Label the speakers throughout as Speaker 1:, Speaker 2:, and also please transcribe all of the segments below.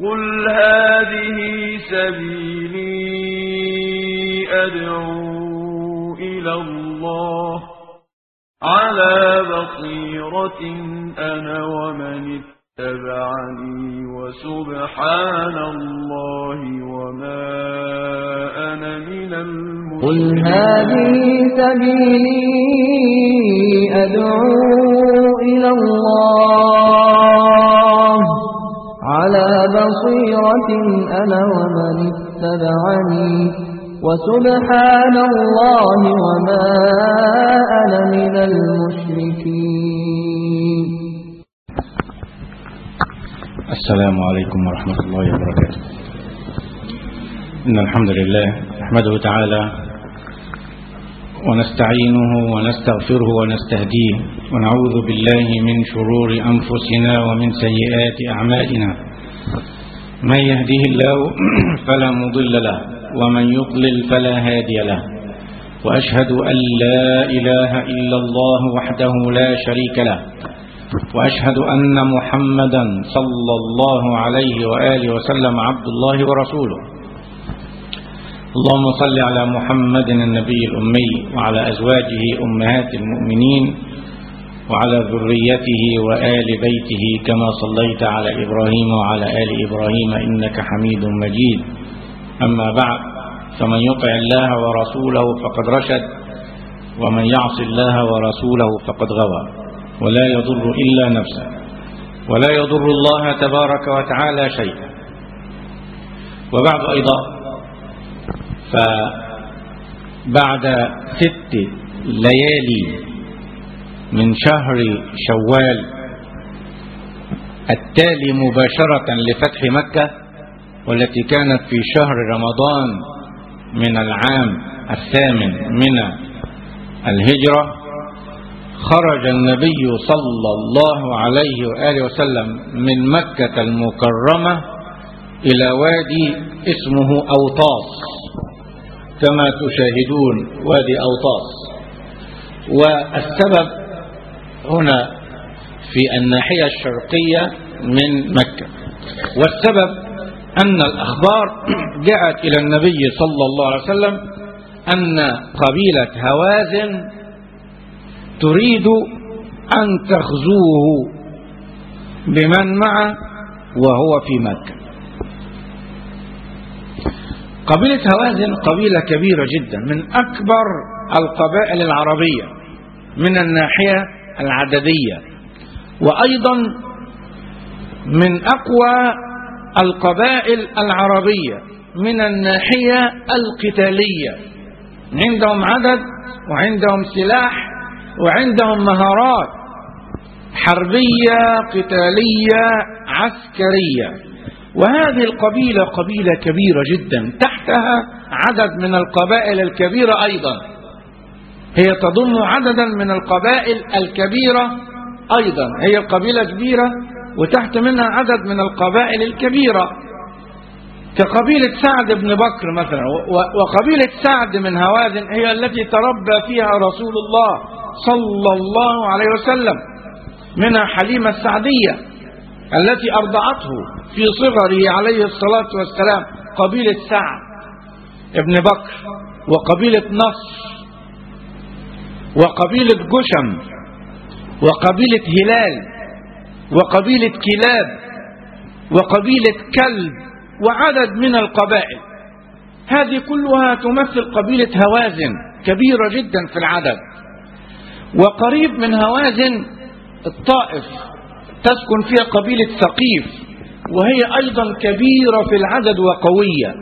Speaker 1: قل هذه سبيلي أدعو إلى الله على بصيرة أنا ومن اتبعني وسبحان الله وما أنا من
Speaker 2: قل
Speaker 1: المشركين
Speaker 2: هذه سبيلي أدعو إلى الله على بصيرة أنا ومن اتبعني وسبحان الله وما أنا من المشركين
Speaker 3: السلام عليكم ورحمة الله وبركاته إن الحمد لله نحمده تعالى ونستعينه ونستغفره ونستهديه ونعوذ بالله من شرور أنفسنا ومن سيئات أعمالنا من يهده الله فلا مضل له ومن يضلل فلا هادي له وأشهد أن لا إله إلا الله وحده لا شريك له وأشهد أن محمدا صلى الله عليه وآله وسلم عبد الله ورسوله اللهم صل على محمد النبي الأمي وعلى أزواجه أمهات المؤمنين وعلى ذريته وآل بيته كما صليت على إبراهيم وعلى آل إبراهيم إنك حميد مجيد أما بعد فمن يطع الله ورسوله فقد رشد ومن يعص الله ورسوله فقد غوى ولا يضر إلا نفسه ولا يضر الله تبارك وتعالى شيئا وبعد أيضا فبعد ست ليالي من شهر شوال التالي مباشرة لفتح مكة والتي كانت في شهر رمضان من العام الثامن من الهجرة خرج النبي صلى الله عليه وآله وسلم من مكة المكرمة إلى وادي اسمه أوطاس كما تشاهدون وادي أوطاس والسبب هنا في الناحية الشرقية من مكة والسبب أن الأخبار جاءت إلى النبي صلى الله عليه وسلم أن قبيلة هوازن تريد أن تغزوه بمن معه وهو في مكة قبيلة هوازن قبيلة كبيرة جدا من أكبر القبائل العربية من الناحية العددية وأيضا من أقوى القبائل العربية من الناحية القتالية عندهم عدد وعندهم سلاح وعندهم مهارات حربية قتالية عسكرية وهذه القبيلة قبيلة كبيرة جدا تحتها عدد من القبائل الكبيرة أيضا هي تضم عددا من القبائل الكبيرة أيضا هي قبيلة كبيرة وتحت منها عدد من القبائل الكبيرة كقبيلة سعد بن بكر مثلا وقبيلة سعد من هوازن هي التي تربى فيها رسول الله صلى الله عليه وسلم منها حليمة السعدية التي أرضعته في صغره عليه الصلاة والسلام قبيلة سعد ابن بكر وقبيلة نصر وقبيلة جشم وقبيلة هلال وقبيلة كلاب وقبيلة كلب وعدد من القبائل هذه كلها تمثل قبيلة هوازن كبيرة جدا في العدد وقريب من هوازن الطائف تسكن فيها قبيلة ثقيف وهي أيضا كبيرة في العدد وقوية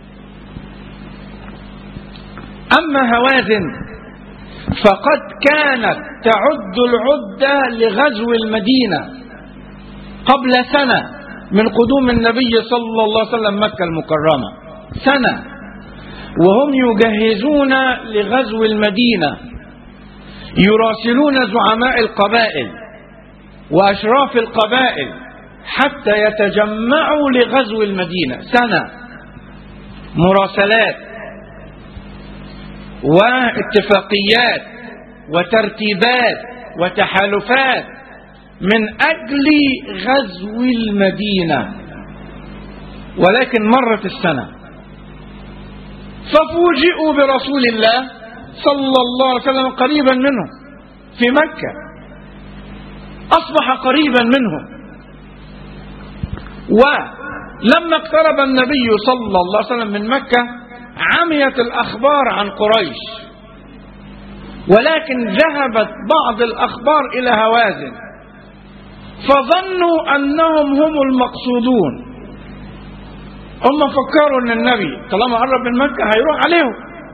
Speaker 3: أما هوازن فقد كانت تعد العدة لغزو المدينة قبل سنة من قدوم النبي صلى الله عليه وسلم مكة المكرمة سنة وهم يجهزون لغزو المدينة يراسلون زعماء القبائل وأشراف القبائل حتى يتجمعوا لغزو المدينة سنة مراسلات واتفاقيات وترتيبات وتحالفات من أجل غزو المدينة ولكن مرت السنة ففوجئوا برسول الله صلى الله عليه وسلم قريبا منهم في مكة أصبح قريبا منهم ولما اقترب النبي صلى الله عليه وسلم من مكة عميت الأخبار عن قريش ولكن ذهبت بعض الأخبار إلى هوازن فظنوا أنهم هم المقصودون هم فكروا أن النبي طالما قرب من مكة هيروح عليهم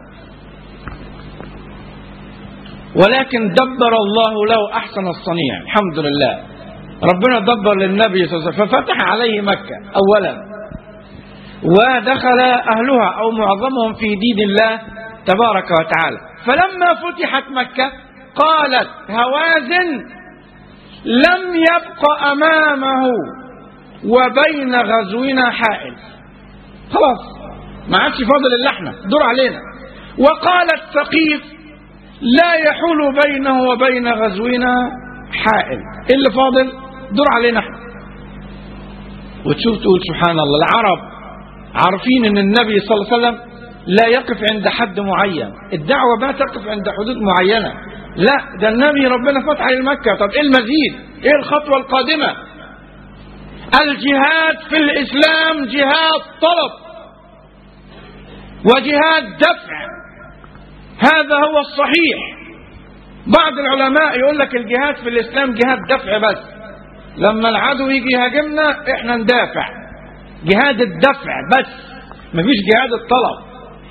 Speaker 3: ولكن دبر الله له أحسن الصنيع الحمد لله ربنا دبر للنبي صلى الله عليه وسلم ففتح عليه مكة أولا ودخل أهلها أو معظمهم في دين الله تبارك وتعالى فلما فتحت مكة قالت هوازن لم يبق أمامه وبين غزونا حائل خلاص ما عادش فاضل الا احنا دور علينا وقالت ثقيف لا يحول بينه وبين غزونا حائل ايه اللي فاضل دور علينا احنا وتشوف تقول سبحان الله العرب عارفين ان النبي صلى الله عليه وسلم لا يقف عند حد معين الدعوة ما تقف عند حدود معينة لا ده النبي ربنا فتح على مكة طب ايه المزيد ايه الخطوة القادمة الجهاد في الاسلام جهاد طلب وجهاد دفع هذا هو الصحيح بعض العلماء يقول لك الجهاد في الاسلام جهاد دفع بس لما العدو يجي يهاجمنا احنا ندافع جهاد الدفع بس مفيش جهاد الطلب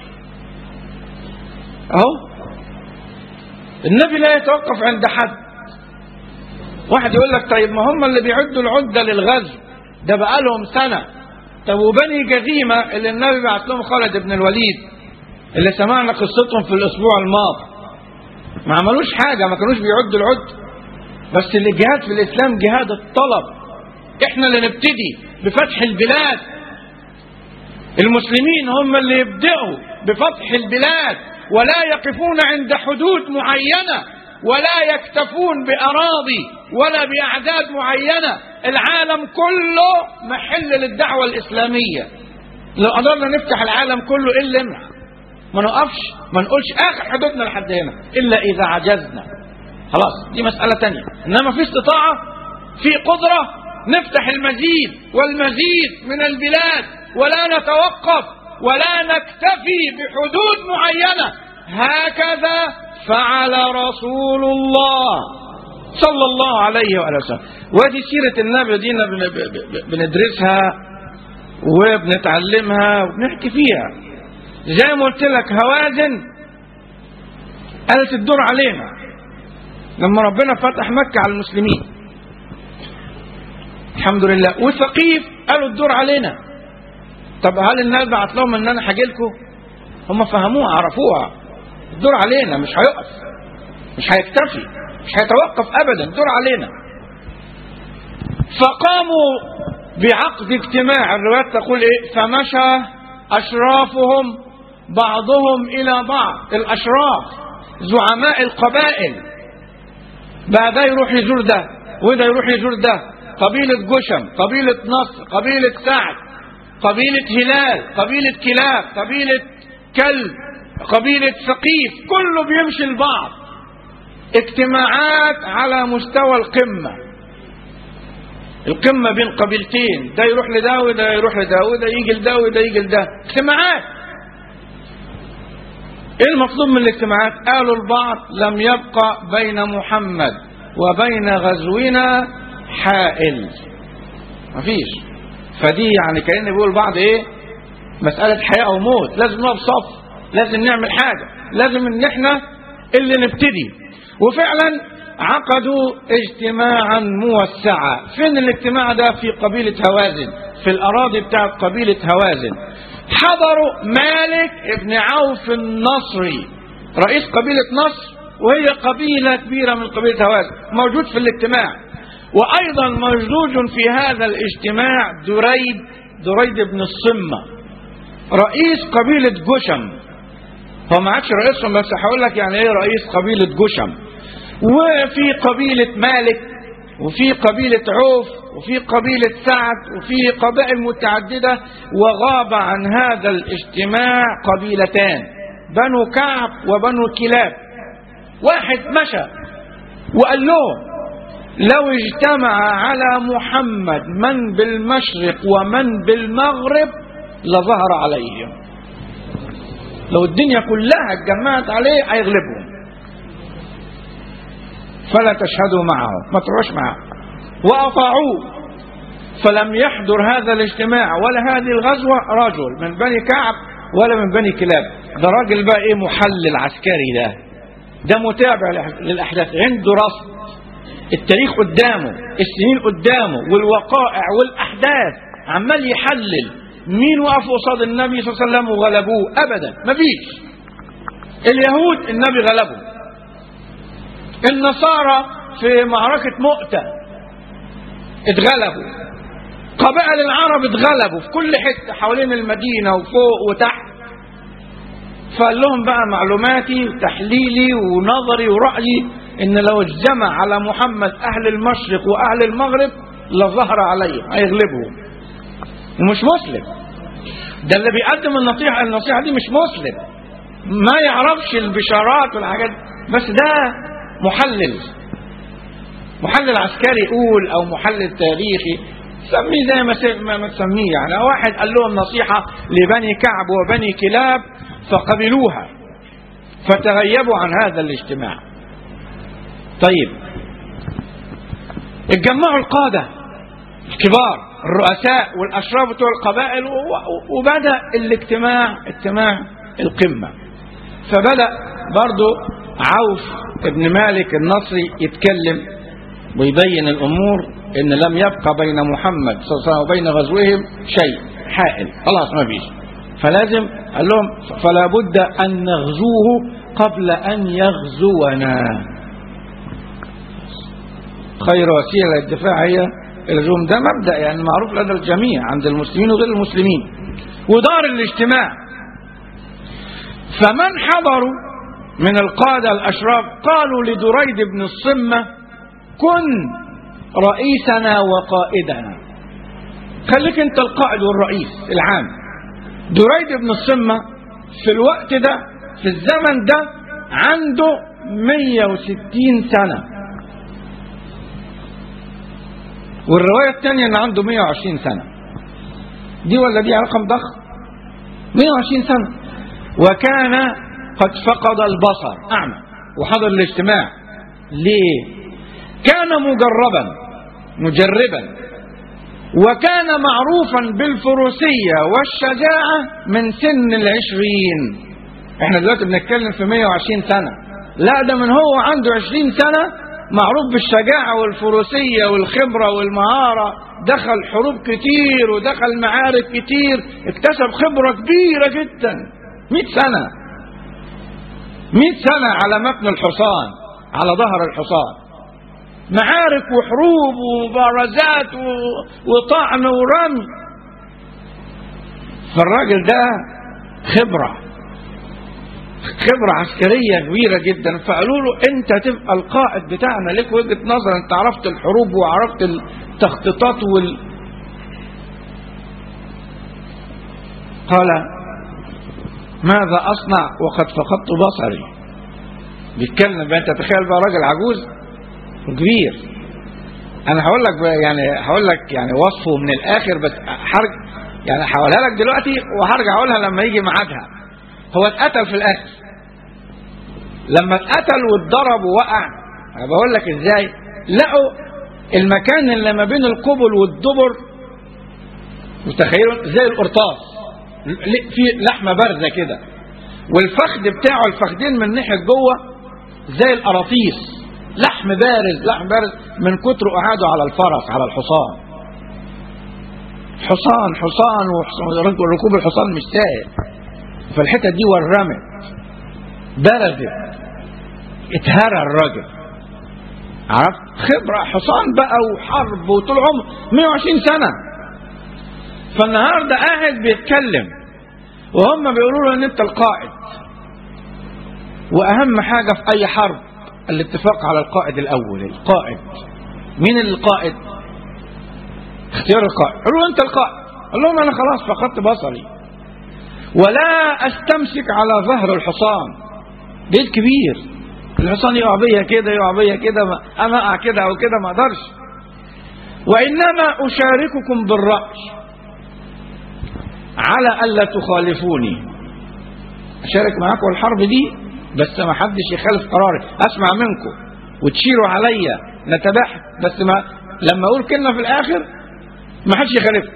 Speaker 3: اهو النبي لا يتوقف عند حد واحد يقول لك طيب ما هم اللي بيعدوا العده للغزو ده بقى لهم سنه طب وبني جذيمه اللي النبي بعت لهم خالد بن الوليد اللي سمعنا قصتهم في الاسبوع الماضي ما عملوش حاجه ما كانوش بيعدوا العد بس اللي جهاد في الاسلام جهاد الطلب احنا اللي نبتدي بفتح البلاد المسلمين هم اللي يبدأوا بفتح البلاد ولا يقفون عند حدود معينة ولا يكتفون بأراضي ولا بأعداد معينة العالم كله محل للدعوة الإسلامية لو قدرنا نفتح العالم كله إيه اللي يمنع ما نقفش ما نقولش آخر حدودنا لحد هنا إلا إذا عجزنا خلاص دي مسألة تانية إنما في استطاعة في قدرة نفتح المزيد والمزيد من البلاد ولا نتوقف ولا نكتفي بحدود معينة هكذا فعل رسول الله صلى الله عليه وآله وسلم ودي سيرة النبي دينا بندرسها وبنتعلمها وبنحكي فيها زي ما قلت لك هوازن قالت الدور علينا لما ربنا فتح مكة على المسلمين الحمد لله وثقيف قالوا الدور علينا طب هل الناس بعت لهم ان انا هاجي لكم هم فهموها عرفوها الدور علينا مش هيقف مش هيكتفي مش هيتوقف ابدا الدور علينا فقاموا بعقد اجتماع الروايات تقول ايه فمشى اشرافهم بعضهم الى بعض الاشراف زعماء القبائل بقى ده يروح يزور ده وده يروح يزور ده قبيلة جشم قبيلة نصر قبيلة سعد قبيلة هلال قبيلة كلاب قبيلة كلب قبيلة ثقيف كله بيمشي البعض اجتماعات على مستوى القمة القمة بين قبيلتين ده يروح لده وده يروح لده وده يجي لده وده يجي لده اجتماعات ايه المطلوب من الاجتماعات قالوا البعض لم يبقى بين محمد وبين غزونا حائل مفيش فدي يعني كأن بيقول بعض ايه مسألة حياة او موت لازم نقف صف لازم نعمل حاجة لازم ان احنا اللي نبتدي وفعلا عقدوا اجتماعا موسعا فين الاجتماع ده في قبيلة هوازن في الاراضي بتاعت قبيلة هوازن حضروا مالك ابن عوف النصري رئيس قبيلة نصر وهي قبيلة كبيرة من قبيلة هوازن موجود في الاجتماع وأيضا موجود في هذا الاجتماع دريد دريد بن الصمة رئيس قبيلة جشم هو ما عادش رئيسهم بس هقول لك يعني ايه رئيس قبيلة جشم وفي قبيلة مالك وفي قبيلة عوف وفي قبيلة سعد وفي قبائل متعددة وغاب عن هذا الاجتماع قبيلتان بنو كعب وبنو كلاب واحد مشى وقال لهم لو اجتمع على محمد من بالمشرق ومن بالمغرب لظهر عليهم لو الدنيا كلها اتجمعت عليه هيغلبهم فلا تشهدوا معه ما تروحش معه وأطاعوه فلم يحضر هذا الاجتماع ولا هذه الغزوة رجل من بني كعب ولا من بني كلاب ده راجل بقى ايه محلل عسكري ده ده متابع للأحداث عنده رصد التاريخ قدامه السنين قدامه والوقائع والأحداث عمال يحلل مين وقفوا قصاد النبي صلى الله عليه وسلم وغلبوه أبدا مفيش اليهود النبي غلبهم النصارى في معركة مؤتة اتغلبوا قبائل العرب اتغلبوا في كل حتة حوالين المدينة وفوق وتحت فقال لهم بقى معلوماتي وتحليلي ونظري ورأيي ان لو اجتمع على محمد اهل المشرق واهل المغرب لظهر عليهم هيغلبهم ومش مسلم ده اللي بيقدم النصيحة النصيحة دي مش مسلم ما يعرفش البشارات والحاجات بس ده محلل محلل عسكري يقول او محلل تاريخي سميه زي ما ما ما تسميه يعني واحد قال لهم نصيحة لبني كعب وبني كلاب فقبلوها فتغيبوا عن هذا الاجتماع طيب اتجمعوا القادة الكبار الرؤساء والأشراف بتوع القبائل وبدأ الاجتماع اجتماع القمة فبدأ برضو عوف ابن مالك النصري يتكلم ويبين الأمور إن لم يبقى بين محمد صلى الله عليه وسلم وبين غزوهم شيء حائل خلاص ما فيش فلازم قال لهم فلا بد أن نغزوه قبل أن يغزونا خير وسيلة للدفاع هي الهجوم ده مبدأ يعني معروف لدى الجميع عند المسلمين وغير المسلمين ودار الاجتماع فمن حضروا من القادة الأشراف قالوا لدريد بن الصمة كن رئيسنا وقائدنا خليك انت القائد والرئيس العام دريد بن الصمة في الوقت ده في الزمن ده عنده 160 سنة والرواية الثانية ان عنده 120 سنة دي ولا دي رقم ضخم 120 سنة وكان قد فقد البصر أعمى وحضر الاجتماع ليه كان مجربا مجربا وكان معروفا بالفروسية والشجاعة من سن العشرين احنا دلوقتي بنتكلم في 120 سنة لا ده من هو عنده 20 سنة معروف بالشجاعة والفروسية والخبرة والمهارة دخل حروب كتير ودخل معارك كتير اكتسب خبرة كبيرة جدا 100 سنة 100 سنة على متن الحصان على ظهر الحصان معارك وحروب ومبارزات وطعن ورمي فالراجل ده خبرة خبرة عسكرية كبيرة جدا فقالوا له انت تبقى القائد بتاعنا لك وجهة نظر انت عرفت الحروب وعرفت التخطيطات وال قال ماذا اصنع وقد فقدت بصري بيتكلم بقى انت تخيل بقى راجل عجوز كبير انا هقول لك بقى يعني هقول لك يعني وصفه من الاخر بس حرج يعني هقولها لك دلوقتي وهرجع اقولها لما يجي ميعادها هو اتقتل في الاخر لما اتقتل واتضرب ووقع انا بقول لك ازاي لقوا المكان اللي ما بين القبل والدبر وتخيلوا زي القرطاس في لحمه بارزه كده والفخذ بتاعه الفخذين من ناحيه جوه زي القراطيس لحم بارز لحم بارز من كتر قعاده على الفرس على الحصان حصان حصان وركوب الحصان مش سهل فالحته دي ورمت برزت اتهرى الراجل عرفت خبرة حصان بقى وحرب وطول عمر 120 سنة فالنهاردة قاعد بيتكلم وهم بيقولوا له ان انت القائد واهم حاجة في اي حرب الاتفاق على القائد الاول القائد مين القائد اختيار القائد قالوا له انت القائد قال لهم انا خلاص فقدت بصري ولا استمسك على ظهر الحصان بيت كبير الحصان يقع بيا كده يقع بيا كده ما- انا اقع كده او كده ما اقدرش وانما اشارككم بالراي على الا تخالفوني اشارك معاكم الحرب دي بس ما حدش يخالف قراري اسمع منكم وتشيروا عليا نتباحث بس ما لما اقول كلمه في الاخر ما حدش يخالف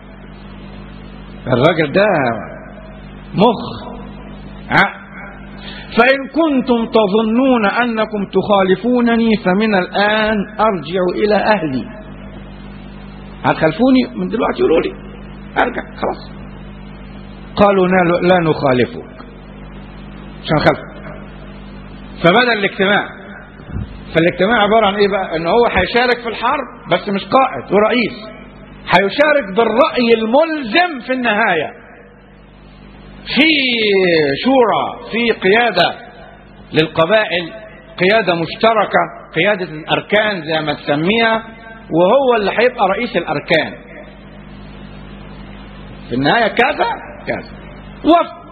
Speaker 3: الراجل ده مخ عقل فإن كنتم تظنون أنكم تخالفونني فمن الآن أرجع إلى أهلي هتخالفوني من دلوقتي يقولوا لي أرجع خلاص قالوا لا, لا نخالفك مش هنخالفك فبدأ الاجتماع فالاجتماع عبارة عن ايه بقى ان هو هيشارك في الحرب بس مش قائد ورئيس هيشارك بالرأي الملزم في النهاية في شورى في قيادة للقبائل قيادة مشتركة قيادة الأركان زي ما تسميها وهو اللي هيبقى رئيس الأركان في النهاية كذا كذا وفق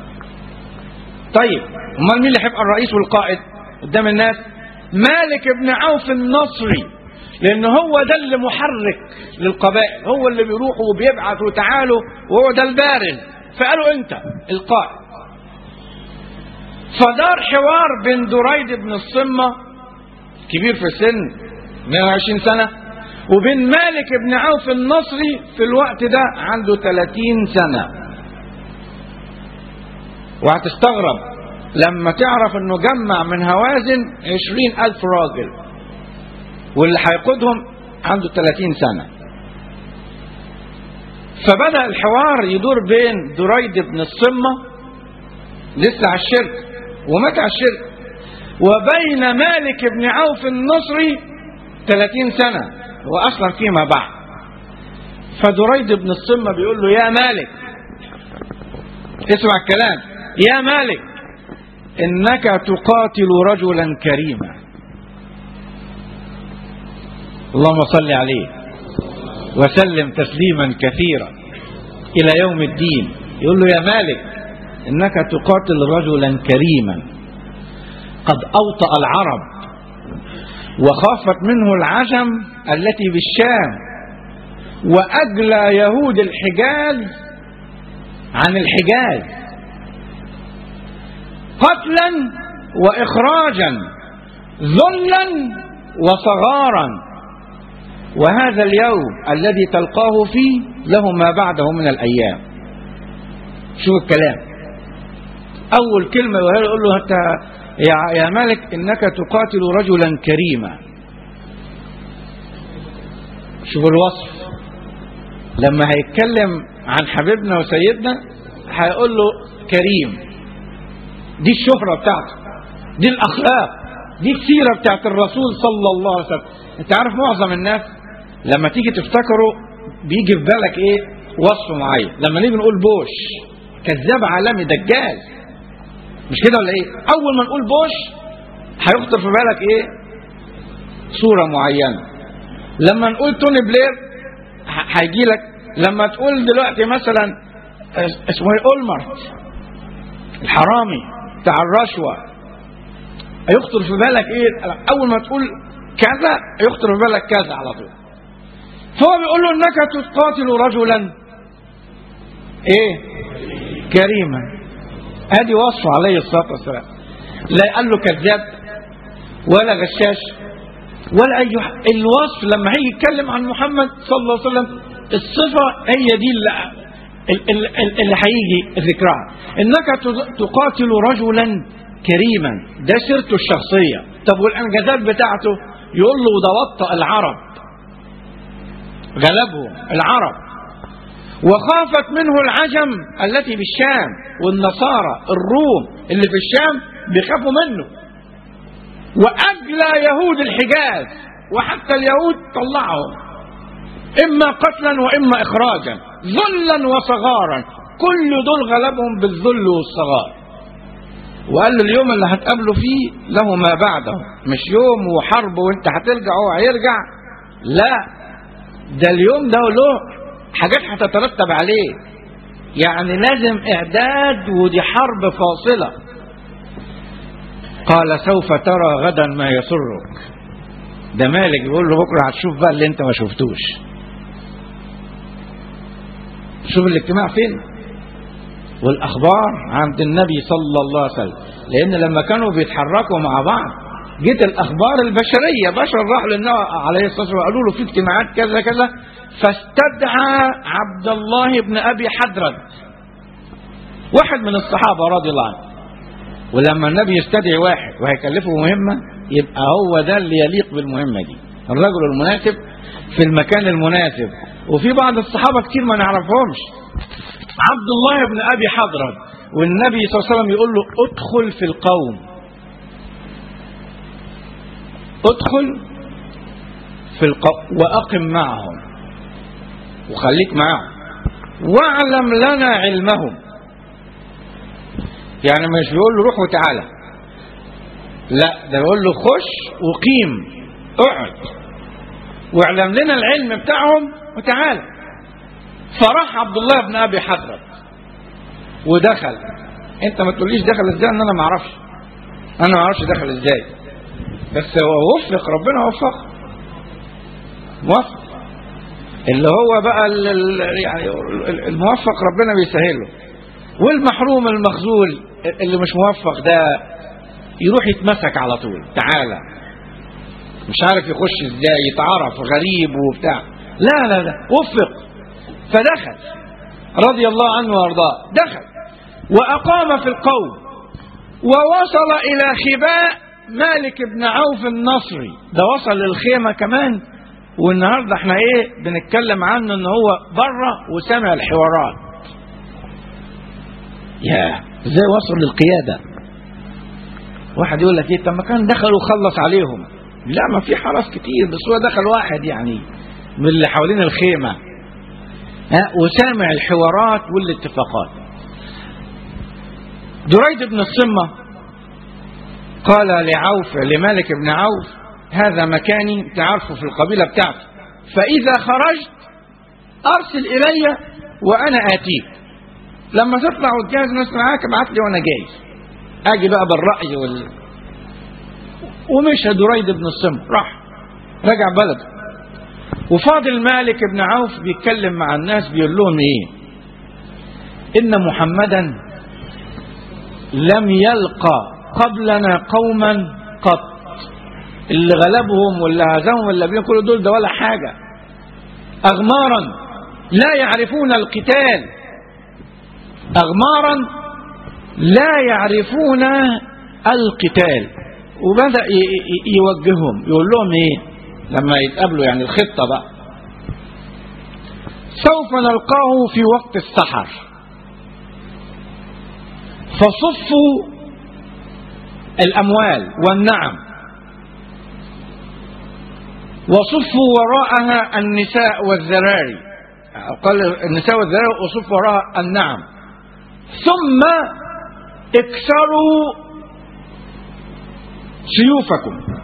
Speaker 3: طيب امال مين اللي هيبقى الرئيس والقائد قدام الناس مالك بن عوف النصري لان هو ده اللي محرك للقبائل هو اللي بيروح وبيبعث وتعالوا وهو ده البارز فقالوا انت القائد فدار حوار بين دريد بن الصمة كبير في السن 120 سنة وبين مالك بن عوف النصري في الوقت ده عنده 30 سنة وهتستغرب لما تعرف انه جمع من هوازن عشرين الف راجل واللي هيقودهم عنده 30 سنة فبدأ الحوار يدور بين دريد بن الصمة لسه على الشرك ومات على الشرك وبين مالك بن عوف النصري 30 سنة هو أصلا فيما بعد فدريد بن الصمة بيقول له يا مالك اسمع الكلام يا مالك انك تقاتل رجلا كريما اللهم صل عليه وسلم تسليما كثيرا الى يوم الدين يقول له يا مالك انك تقاتل رجلا كريما قد اوطأ العرب وخافت منه العجم التي بالشام واجلى يهود الحجاز عن الحجاز قتلا واخراجا ذلا وصغارا وهذا اليوم الذي تلقاه فيه له ما بعده من الايام شوف الكلام اول كلمه يقول له انت يا, يا مالك انك تقاتل رجلا كريما شوف الوصف لما هيتكلم عن حبيبنا وسيدنا هيقول له كريم دي الشهرة بتاعته دي الأخلاق دي السيرة بتاعت الرسول صلى الله عليه وسلم انت عارف معظم الناس لما تيجي تفتكره بيجي في بالك ايه وصف معين لما نيجي نقول بوش كذاب عالمي دجال مش كده ولا ايه اول ما نقول بوش هيخطر في بالك ايه صورة معينة لما نقول توني بلير هيجي لك لما تقول دلوقتي مثلا اسمه ايه اولمرت الحرامي بتاع الرشوة هيخطر في بالك ايه اول ما تقول كذا يخطر في بالك كذا على طول فهو بيقول له انك تقاتل رجلا ايه كريما ادي وصفه عليه الصلاه والسلام لا قال له كذاب ولا غشاش ولا اي ح- الوصف لما هيجي يتكلم عن محمد صلى الله عليه وسلم الصفه هي دي اللي ال- ال- ال- اللي هيجي ذكرها انك ت- تقاتل رجلا كريما ده سيرته الشخصيه طب والانجازات بتاعته يقول له ده وطأ العرب غلبهم العرب وخافت منه العجم التي بالشام والنصارى الروم اللي في الشام بيخافوا منه واجلى يهود الحجاز وحتى اليهود طلعهم اما قتلا واما اخراجا ذلا وصغارا كل دول غلبهم بالذل والصغار وقال له اليوم اللي هتقابله فيه له ما بعده مش يوم وحرب وانت هترجع هو هيرجع لا ده اليوم ده له حاجات هتترتب عليه يعني لازم اعداد ودي حرب فاصله قال سوف ترى غدا ما يسرك ده مالك بيقول له بكره هتشوف بقى اللي انت ما شفتوش شوف الاجتماع فين والاخبار عند النبي صلى الله عليه وسلم لان لما كانوا بيتحركوا مع بعض جت الاخبار البشريه بشر راحوا للنبي عليه الصلاه والسلام قالوا له في اجتماعات كذا كذا فاستدعى عبد الله بن ابي حدرد واحد من الصحابه رضي الله عنه ولما النبي يستدعي واحد وهيكلفه مهمه يبقى هو ده اللي يليق بالمهمه دي الرجل المناسب في المكان المناسب وفي بعض الصحابه كتير ما نعرفهمش عبد الله بن ابي حضرم والنبي صلى الله عليه وسلم يقول له ادخل في القوم ادخل في القوم واقم معهم وخليك معهم واعلم لنا علمهم يعني مش بيقول له روح وتعالى لا ده بيقول له خش وقيم اقعد واعلم لنا العلم بتاعهم وتعالى فراح عبد الله بن ابي حضرت ودخل انت ما تقوليش دخل ازاي ان انا ما اعرفش انا ما اعرفش دخل ازاي بس هو وفق ربنا وفقه موفق اللي هو بقى ال ال يعني الموفق ربنا بيسهله والمحروم المخذول اللي مش موفق ده يروح يتمسك على طول تعالى مش عارف يخش ازاي يتعرف غريب وبتاع لا لا لا وفق فدخل رضي الله عنه وارضاه دخل واقام في القوم ووصل الى خباء مالك بن عوف النصري ده وصل للخيمه كمان والنهارده احنا ايه بنتكلم عنه ان هو بره وسمع الحوارات يا ازاي وصل للقياده واحد يقول لك ايه طب ما كان دخل وخلص عليهم لا ما في حرس كتير بس هو دخل واحد يعني من اللي حوالين الخيمه ها وسامع الحوارات والاتفاقات دريد بن الصمه قال لعوف لمالك بن عوف هذا مكاني تعرفه في القبيله بتاعتي فاذا خرجت ارسل الي وانا اتيك لما تطلع وتجهز ناس معاك ابعت لي وانا جاي اجي بقى بالراي وال ومشى دريد بن الصم راح رجع بلده وفاضل مالك بن عوف بيتكلم مع الناس بيقول لهم ايه ان محمدا لم يلقى قبلنا قوما قط اللي غلبهم واللي هزمهم واللي قبلهم كل دول ده ولا حاجه اغمارا لا يعرفون القتال اغمارا لا يعرفون القتال وبدا يوجههم يقول لهم ايه لما يتقابلوا يعني الخطه بقى سوف نلقاه في وقت السحر فصفوا الاموال والنعم وصفوا وراءها النساء والذراري قال النساء والذراري وصفوا وراءها النعم ثم اكسروا سيوفكم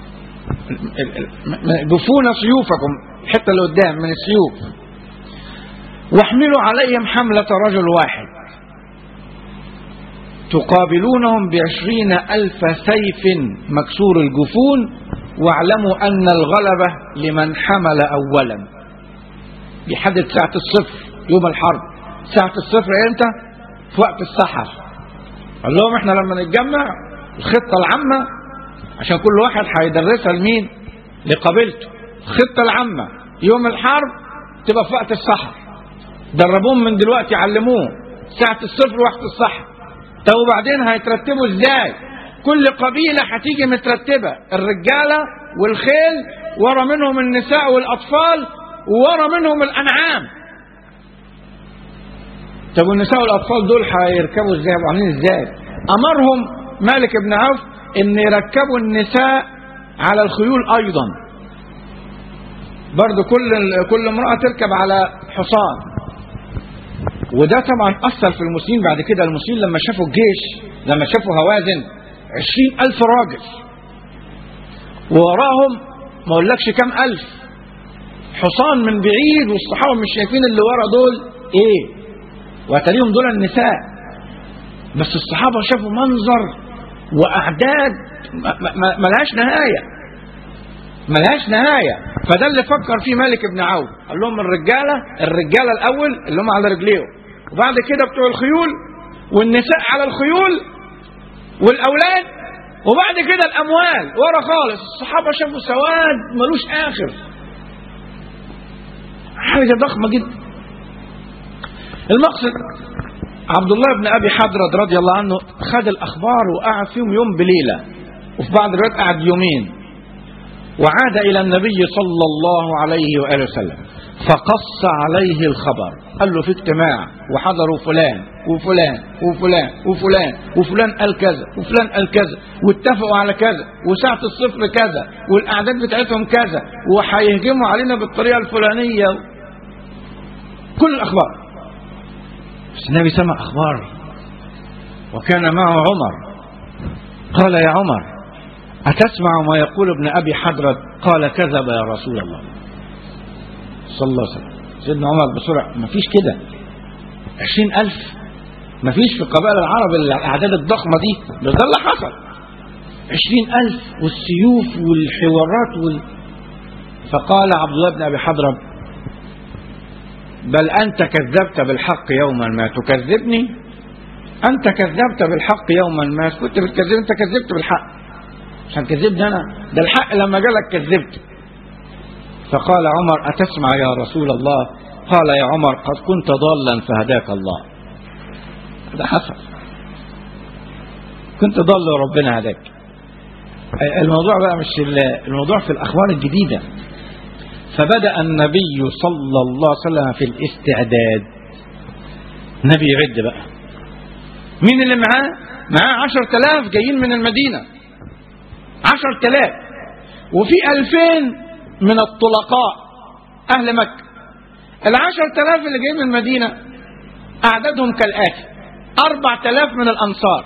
Speaker 3: جفون سيوفكم الحته اللي قدام من السيوف واحملوا عليهم حملة رجل واحد تقابلونهم بعشرين ألف سيف مكسور الجفون واعلموا أن الغلبة لمن حمل أولا بيحدد ساعة الصفر يوم الحرب ساعة الصفر امتى في وقت السحر قال لهم احنا لما نتجمع الخطة العامة عشان كل واحد هيدرسها لمين لقبيلته الخطة العامة يوم الحرب تبقى في وقت السحر دربوهم من دلوقتي علموه ساعة الصفر وقت السحر طب وبعدين هيترتبوا ازاي كل قبيلة هتيجي مترتبة الرجالة والخيل ورا منهم النساء والأطفال وورا منهم الأنعام طب والنساء والأطفال دول هيركبوا ازاي وعاملين ازاي أمرهم مالك بن عوف ان يركبوا النساء على الخيول ايضا برضو كل كل امرأة تركب على حصان وده طبعا أثر في المسلمين بعد كده المسلمين لما شافوا الجيش لما شافوا هوازن عشرين ألف راجل ووراهم ما أقولكش كم ألف الحصان من بعيد والصحابة مش شايفين اللي ورا دول ايه واتريهم دول النساء بس الصحابة شافوا منظر وأعداد ما- ما- ما- ملهاش نهاية ملهاش نهاية فده اللي فكر فيه مالك بن عوف قال لهم الرجالة الرجالة الأول اللي هم على رجليهم وبعد كده بتوع الخيول والنساء على الخيول والأولاد وبعد كده الأموال ورا خالص الصحابة شافوا سواد ملوش آخر حاجة ضخمة جدا المقصد عبد الله بن ابي حضرد رضي الله عنه خد الاخبار وقعد فيهم يوم بليله وفي بعض الروايات قعد يومين وعاد الى النبي صلى الله عليه واله وسلم فقص عليه الخبر قال له في اجتماع وحضروا فلان وفلان وفلان وفلان وفلان قال كذا وفلان قال كذا واتفقوا على كذا وساعة الصفر كذا والأعداد بتاعتهم كذا وهيهجموا علينا بالطريقة الفلانية كل الأخبار بس النبي سمع أخبار وكان معه عمر قال يا عمر أتسمع ما يقول ابن أبي حضرة قال كذب يا رسول الله صلى الله عليه وسلم سيدنا عمر بسرعة ما فيش كده عشرين ألف ما فيش في قبائل العرب الأعداد الضخمة دي بس ده اللي حصل عشرين ألف والسيوف والحوارات وال... فقال عبد الله بن أبي حضرة بل أنت كذبت بالحق يوما ما تكذبني أنت كذبت بالحق يوما ما كنت بتكذب أنت كذبت بالحق عشان كذبني أنا ده الحق لما جالك كذبت فقال عمر أتسمع يا رسول الله قال يا عمر قد كنت ضالا فهداك الله ده حصل كنت ضال وربنا هداك الموضوع بقى مش ال- الموضوع في الأخبار الجديدة فبدأ النبي صلى الله عليه وسلم في الاستعداد النبي يعد بقى مين اللي معاه معاه عشر تلاف جايين من المدينة عشر تلاف وفي ألفين من الطلقاء أهل مكة العشر تلاف اللي جايين من المدينة أعدادهم كالآتي أربع تلاف من الأنصار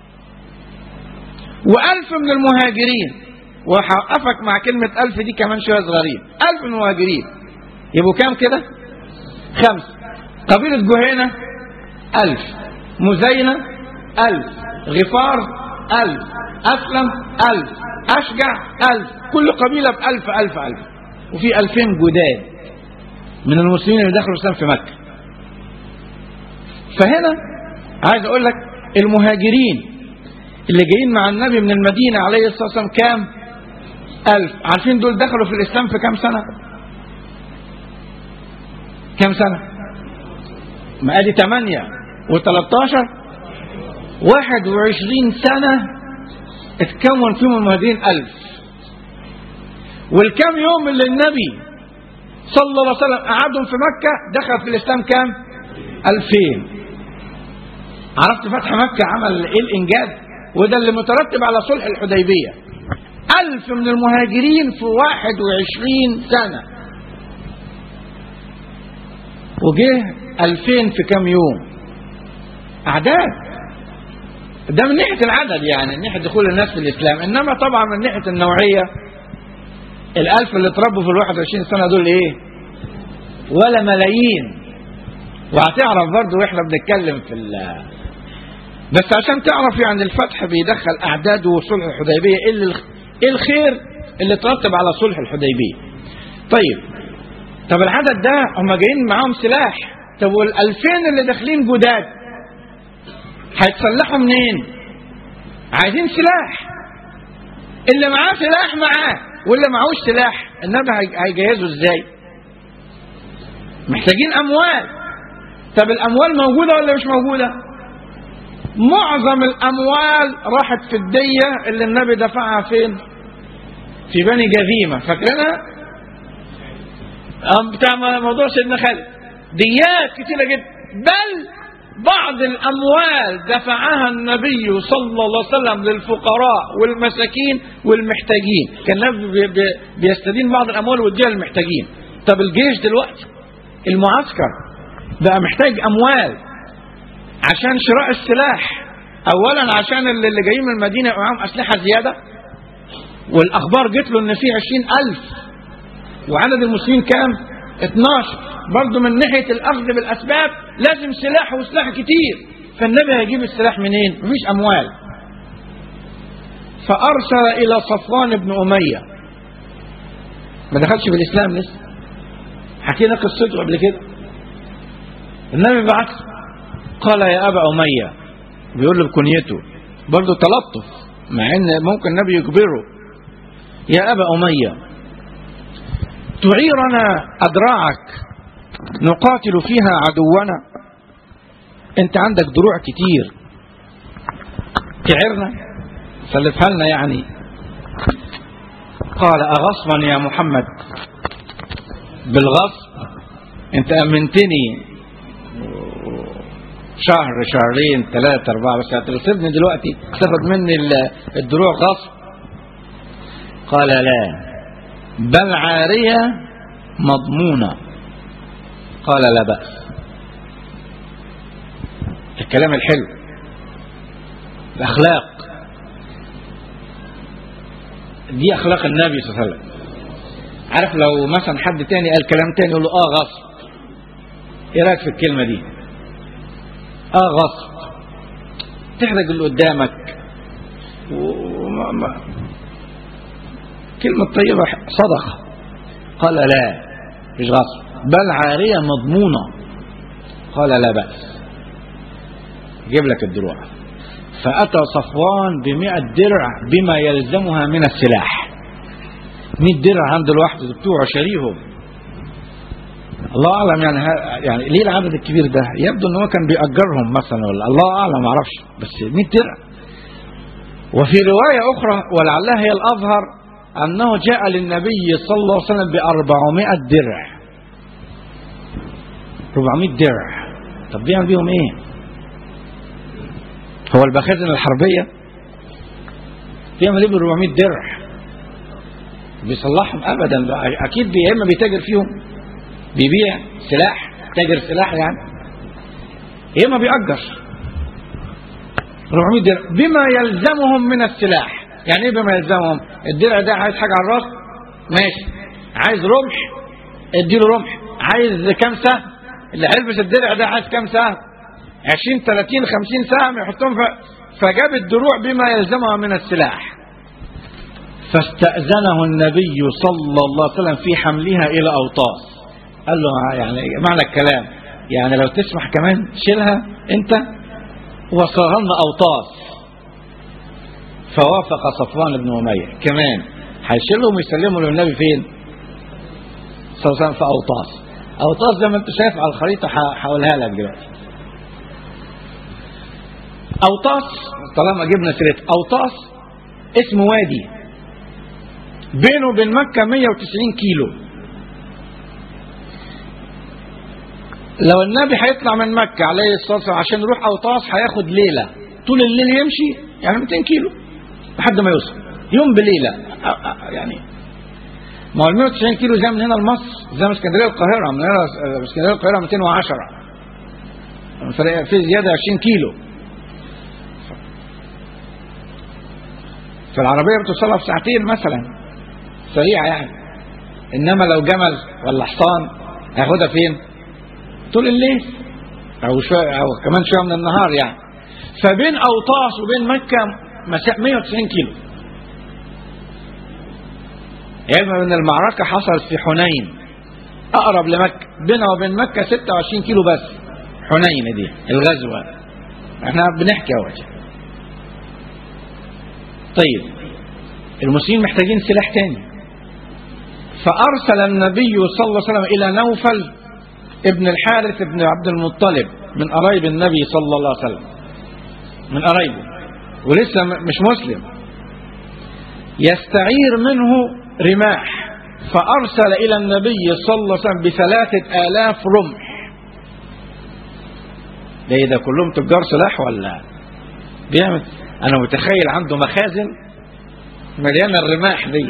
Speaker 3: وألف من المهاجرين وهوقفك مع كلمة ألف دي كمان شوية صغيرين ألف من المهاجرين يبقوا كام كده خمسة قبيلة جهينة ألف مزينة ألف غفار ألف أسلم ألف أشجع ألف كل قبيلة بألف ألف ألف وفي ألفين جداد من المسلمين اللي دخلوا الإسلام في مكة فهنا عايز أقول لك المهاجرين اللي جايين مع النبي من المدينة عليه الصلاة والسلام كام ألف عارفين دول دخلوا في الإسلام في كام سنة كام سنة ما ادي 8 و13 21 سنة اتكون فيهم المهاجرين ألف والكام يوم اللي النبي صلى الله عليه وسلم قعدهم في مكة دخل في الإسلام كام ألفين عرفت فتح مكة عمل ايه الإنجاز وده اللي مترتب على صلح الحديبية ألف من المهاجرين في واحد وعشرين سنة وجه ألفين في كام يوم أعداد ده من ناحية العدد يعني من ناحية دخول الناس في الإسلام إنما طبعا من ناحية النوعية الألف اللي اتربوا في الواحد وعشرين سنة دول إيه ولا ملايين وهتعرف برضه واحنا بنتكلم في ال بس عشان تعرف يعني الفتح بيدخل اعداد وصلح الحديبيه ايه اللي- ايه الخير اللي ترتب على صلح الحديبيه طيب طب العدد ده هم جايين معاهم سلاح طب والألفين اللي داخلين جداد هيتسلحوا منين عايزين سلاح اللي معاه سلاح معاه واللي معهوش سلاح النبي هي- هيجهزه ازاي محتاجين اموال طب الاموال موجوده ولا مش موجوده معظم الاموال راحت في الديه اللي النبي دفعها فين في بني جذيمه فاكرينها أم بتاع موضوع سيدنا خالد ديات كتيره جدا بل بعض الاموال دفعها النبي صلى الله عليه وسلم للفقراء والمساكين والمحتاجين كان النبي بي- بي- بيستدين بعض الاموال ويديها للمحتاجين طب الجيش دلوقتي المعسكر بقى محتاج اموال عشان شراء السلاح اولا عشان اللي اللي جايين من المدينه يبقى معاهم اسلحه زياده والاخبار جت له ان في عشرين الف وعدد المسلمين كام 12 برضه من ناحية الأخذ بالأسباب لازم سلاح وسلاح كتير فالنبي هيجيب السلاح منين مفيش أموال فأرسل إلى صفوان بن أمية ما دخلش في الإسلام لسه حكينا قصته قبل كده النبي بعت قال يا أبا أمية بيقول له بكنيته برضه تلطف مع ان ممكن النبي يجبره يا أبا أمية تعيرنا أدراعك نقاتل فيها عدونا انت عندك دروع كتير تعرنا سلفها لنا يعني قال أغصبا يا محمد بالغصب انت أمنتني شهر شهرين ثلاثة أربعة بس هتغصبني دلوقتي تاخد مني الدروع غصب قال لا بل عارية مضمونة قال لا بأس الكلام الحلو الأخلاق دي أخلاق النبي صلى الله عليه وسلم عارف لو مثلا حد تاني قال كلام تاني يقول له اه غصب ايه رايك في الكلمه دي اه غصب تحرج اللي قدامك وما ما كلمة طيبة صدقة قال لا مش غصب بل عارية مضمونة قال لا بأس جيب لك الدروع فأتى صفوان بمئة درع بما يلزمها من السلاح مئة درع عند الواحد بتوعه شاريهم الله اعلم يعني ها يعني ليه العدد الكبير ده؟ يبدو ان هو كان بيأجرهم مثلا ولا الله اعلم ما اعرفش بس 100 درع. وفي روايه اخرى ولعلها هي الاظهر انه جاء للنبي صلى الله عليه وسلم ب 400 درع. 400 درع. طب بيعمل بيهم ايه؟ هو المخازن الحربيه بيعمل ايه ب 400 درع؟ بيصلحهم ابدا اكيد يا اما بيتاجر فيهم بيبيع سلاح تاجر سلاح يعني يا اما بيأجر 400 درع بما يلزمهم من السلاح يعني ايه بما يلزمهم الدرع ده عايز حاجه على الراس ماشي عايز رمح اديله رمح عايز كام سهم اللي هيلبس الدرع ده عايز كام سهم 20 30 50 سهم يحطهم ف... فجاب الدروع بما يلزمها من السلاح فاستأذنه النبي صلى الله عليه وسلم في حملها إلى أوطاس قال له يعني معنى الكلام يعني لو تسمح كمان شيلها انت وصلها لنا اوطاس فوافق صفوان بن اميه كمان هيشيلهم ويسلموا للنبي فين؟ صلى الله عليه وسلم في اوطاس اوطاس زي ما انت شايف على الخريطه هقولها لك دلوقتي اوطاس طالما جبنا سيره اوطاس اسم وادي بينه وبين مكه 190 كيلو لو النبي هيطلع من مكة عليه الصلاة والسلام عشان يروح أوطاس هياخد ليلة طول الليل يمشي يعني 200 كيلو لحد ما يوصل يوم بليلة يعني ما هو ال 190 كيلو زي من هنا لمصر زي من اسكندرية القاهرة من هنا اسكندرية القاهرة 210 في زيادة 20 كيلو فالعربية بتوصلها في ساعتين مثلا سريعة يعني إنما لو جمل ولا حصان هياخدها فين؟ طول الليل او شوية او كمان شويه من النهار يعني فبين اوطاس وبين مكه مسافه 190 كيلو علما ان المعركه حصلت في حنين اقرب لمكه بينها وبين مكه 26 كيلو بس حنين دي الغزوه احنا بنحكي اهو طيب المسلمين محتاجين سلاح تاني فارسل النبي صلى الله عليه وسلم الى نوفل ابن الحارث بن عبد المطلب من قرايب النبي صلى الله عليه وسلم من قرايبه ولسه مش مسلم يستعير منه رماح فأرسل إلى النبي صلى الله عليه وسلم بثلاثة آلاف رمح ده ده كلهم تجار سلاح ولا بيعمل أنا متخيل عنده مخازن مليانة الرماح دي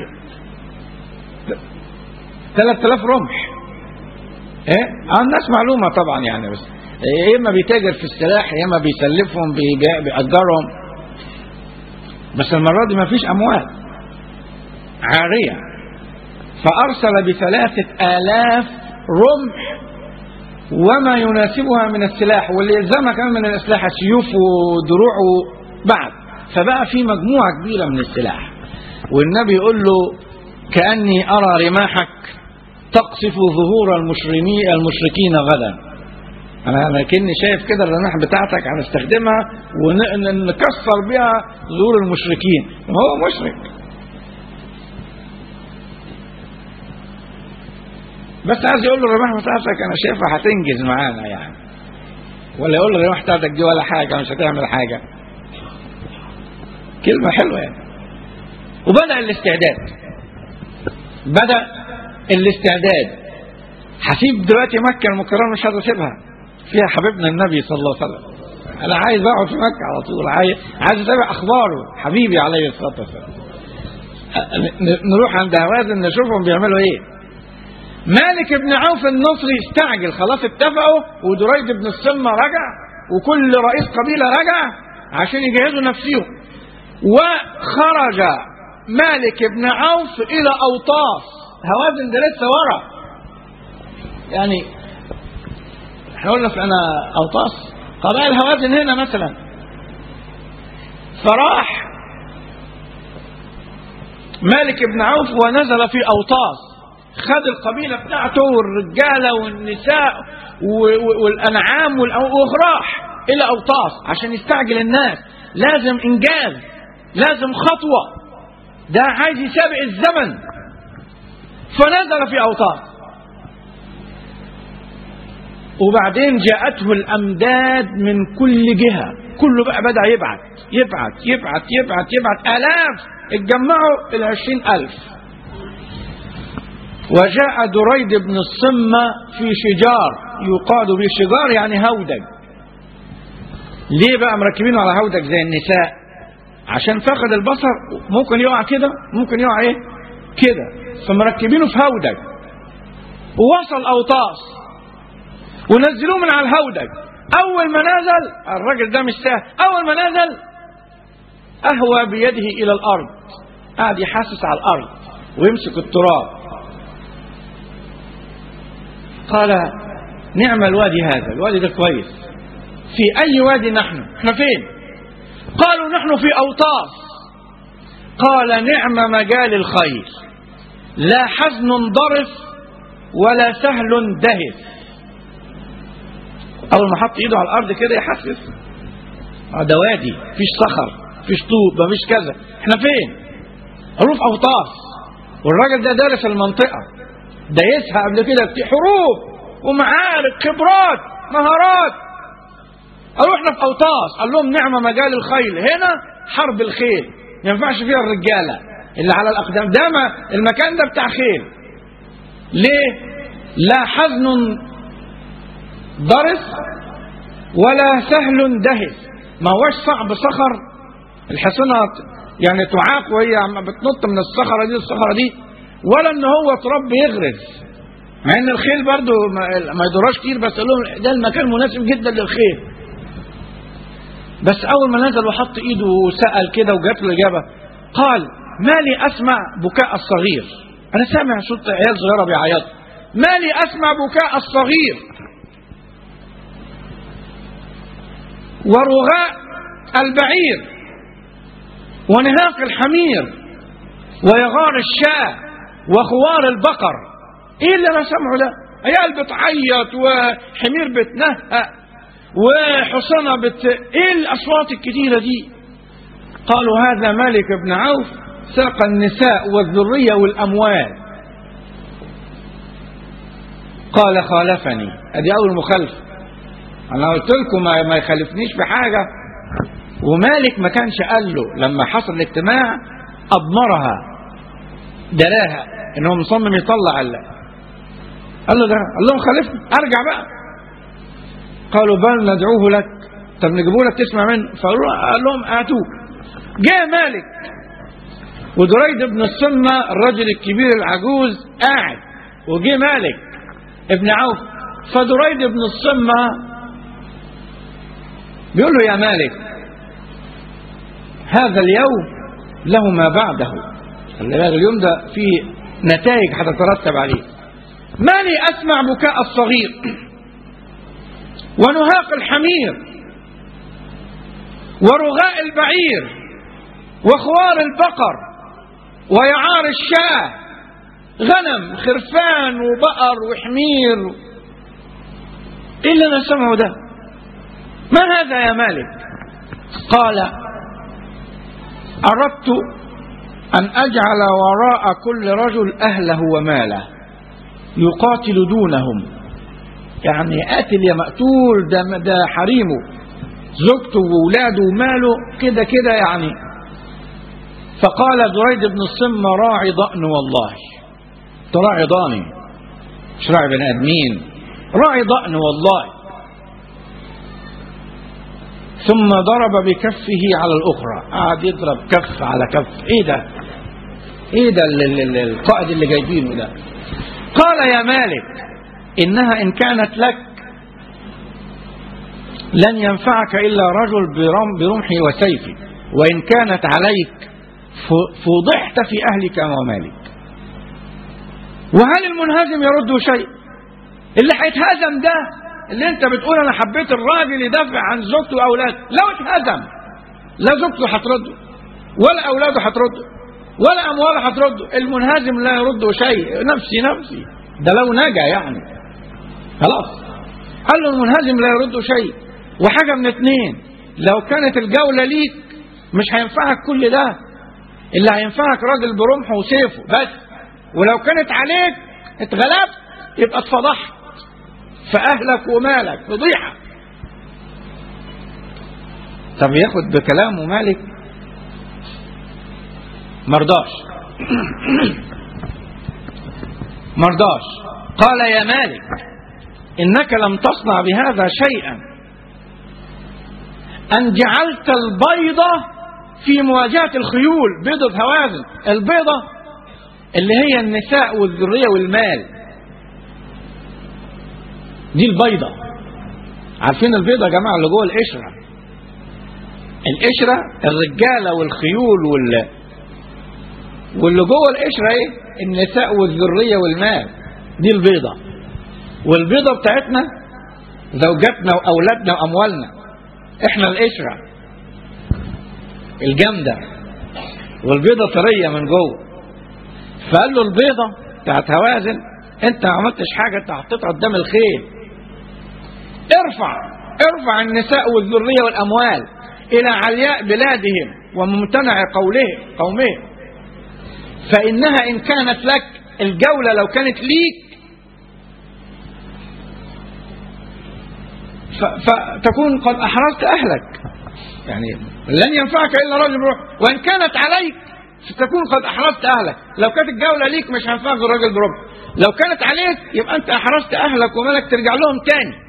Speaker 3: 3000 رمح ايه اه الناس معلومة طبعا يعني بس يا اما بيتاجر في السلاح يا اما بيسلفهم بيأجرهم بس المرة دي ما فيش اموال عارية فأرسل بثلاثة آلاف رمح وما يناسبها من السلاح واللي يلزمها كمان من الأسلحة سيوف ودروع بعد فبقى في مجموعة كبيرة من السلاح والنبي يقول له كأني أرى رماحك تقصف ظهور المشرمين المشركين غدا انا انا كني شايف كده الرماح بتاعتك هنستخدمها ونكسر بيها ظهور المشركين هو مشرك بس عايز يقول له الرماح بتاعتك انا شايفها هتنجز معانا يعني ولا يقول له الرماح بتاعتك دي ولا حاجه مش هتعمل حاجه كلمه حلوه يعني وبدا الاستعداد بدا الاستعداد هسيب دلوقتي مكه المكرمه مش عايز اسيبها فيها حبيبنا النبي صلى الله عليه وسلم انا عايز اقعد في مكه على طول عايز عايز اتابع اخباره حبيبي عليه الصلاه والسلام نروح عند هوازن نشوفهم بيعملوا ايه مالك بن عوف النصري استعجل خلاص اتفقوا ودريد بن السمة رجع وكل رئيس قبيلة رجع عشان يجهزوا نفسهم وخرج مالك بن عوف إلى أوطاس هوازن ده لسه ورا يعني احنا قلنا في أنا أوطاس قبائل هوازن هنا مثلا فراح مالك بن عوف ونزل في أوطاس خد القبيلة بتاعته والرجالة والنساء والأنعام وراح إلى أوطاس عشان يستعجل الناس لازم إنجاز لازم خطوة ده عايز يسابق الزمن فنزل في أوطاس وبعدين جاءته الأمداد من كل جهة كله بقى بدأ يبعت يبعت يبعت يبعت يبعت آلاف اتجمعوا إلى عشرين ألف وجاء دريد بن الصمة في شجار يقاد به شجار يعني هودج ليه بقى مركبينه على هودج زي النساء عشان فقد البصر ممكن يقع كده ممكن يقع ايه كده فمركبينه في هودج ووصل اوطاس ونزلوه من على الهودج اول ما نزل الراجل ده مش سهل اول ما نزل اهوى بيده الى الارض قاعد يحسس على الارض ويمسك التراب قال نعم الوادي هذا الوادي ده كويس في أي وادي نحن احنا فين قالوا نحن في أوطاس قال نعم مجال الخير لا حزن ضرس ولا سهل دهس أول ما حط إيده على الأرض كده يحسس اه ده وادي فيش صخر فيش طوب مفيش كذا احنا فين قالوا في أوطاس والراجل ده دارس المنطقة دايسها قبل كده في حروب ومعارك خبرات مهارات قالوا احنا في اوطاس قال لهم نعم مجال الخيل هنا حرب الخيل ما ينفعش فيها الرجاله اللي على الاقدام ده ما المكان ده بتاع خيل ليه لا حزن ضرس ولا سهل دهس ما هوش صعب صخر الحصنة يعني تعاق وهي عم بتنط من الصخرة دي للصخرة دي ولا ان هو تراب بيغرز مع ان الخيل برضو ما يدراش كتير بس قال لهم ده المكان مناسب جدا للخيل بس اول ما نزل وحط ايده وسال كده وجات له الاجابه قال ما لي اسمع بكاء الصغير انا سامع صوت عيال صغيره بيعيطوا ما لي اسمع بكاء الصغير ورغاء البعير ونهاق الحمير ويغار الشاة وخوار البقر ايه اللي انا سامعه ده عيال بتعيط وحمير بتنهق وحصانه بت ايه الاصوات الكتيره دي قالوا هذا مالك بن عوف ساق النساء والذريه والاموال قال خالفني ادي اول مخالفه انا قلت لكم ما, ما يخالفنيش في حاجه ومالك ما كانش قال له لما حصل الاجتماع اضمرها دراها ان هو مصمم يطلع ال... قال له ده قال لهم خالفني ارجع بقى قالوا بل ندعوه لك طب نجيبه لك تسمع منه فقال لهم اتوك جاء مالك ودريد بن السمة الرجل الكبير العجوز قاعد وجه مالك ابن عوف فدريد بن السمة بيقول له يا مالك هذا اليوم له ما بعده خلي بالك اليوم ده فيه نتائج هتترتب عليه ما لي أسمع بكاء الصغير ونهاق الحمير ورغاء البعير وخوار البقر ويعار الشاه غنم خرفان وبقر وحمير ايه اللي انا سمعه ده ما هذا يا مالك قال اردت ان اجعل وراء كل رجل اهله وماله يقاتل دونهم يعني قاتل يا مقتول ده ده حريمه زوجته وولاده وماله كده كده يعني فقال دريد بن الصم راعي ضأن والله تراعي ضاني مش راعي بني ادمين راعي ضأن والله ثم ضرب بكفه على الأخرى قعد يضرب كف على كف ايه ده ايه ده ال- ال- ال- القائد اللي جايبينه ده قال يا مالك إنها إن كانت لك لن ينفعك إلا رجل برم برمحي وسيفي وإن كانت عليك ف- فضحت في أهلك ومالك وهل المنهزم يرد شيء اللي هيتهزم ده اللي انت بتقول انا حبيت الراجل يدافع عن زوجته واولاده لو اتهزم لا زوجته هترده ولا اولاده هترده ولا امواله هترده المنهزم لا يرد شيء نفسي نفسي ده لو نجا يعني خلاص قال له المنهزم لا يرد شيء وحاجه من اتنين لو كانت الجوله ليك مش هينفعك كل ده اللي هينفعك راجل برمحه وسيفه بس ولو كانت عليك اتغلبت يبقى اتفضحت فأهلك ومالك فضيحة طب ياخد بكلامه مالك مرضاش مرضاش قال يا مالك إنك لم تصنع بهذا شيئا أن جعلت البيضة في مواجهة الخيول بيضة هوازن البيضة اللي هي النساء والذرية والمال دي البيضة عارفين البيضة يا جماعة اللي جوه القشرة القشرة الرجالة والخيول وال واللي جوه القشرة ايه النساء والذرية والمال دي البيضة والبيضة بتاعتنا زوجاتنا وأولادنا وأموالنا احنا القشرة الجامدة والبيضة طرية من جوه فقال له البيضة بتاعت هوازن انت ما عملتش حاجة انت حطيتها قدام الخيل ارفع ارفع النساء والذرية والأموال إلى علياء بلادهم وممتنع قولهم قومهم فإنها إن كانت لك الجولة لو كانت ليك ف- فتكون قد أحرزت أهلك يعني لن ينفعك إلا رجل بروح وإن كانت عليك ستكون قد أحرزت أهلك لو كانت الجولة ليك مش هينفعك الراجل بربع لو كانت عليك يبقى أنت أحرزت أهلك ومالك ترجع لهم تاني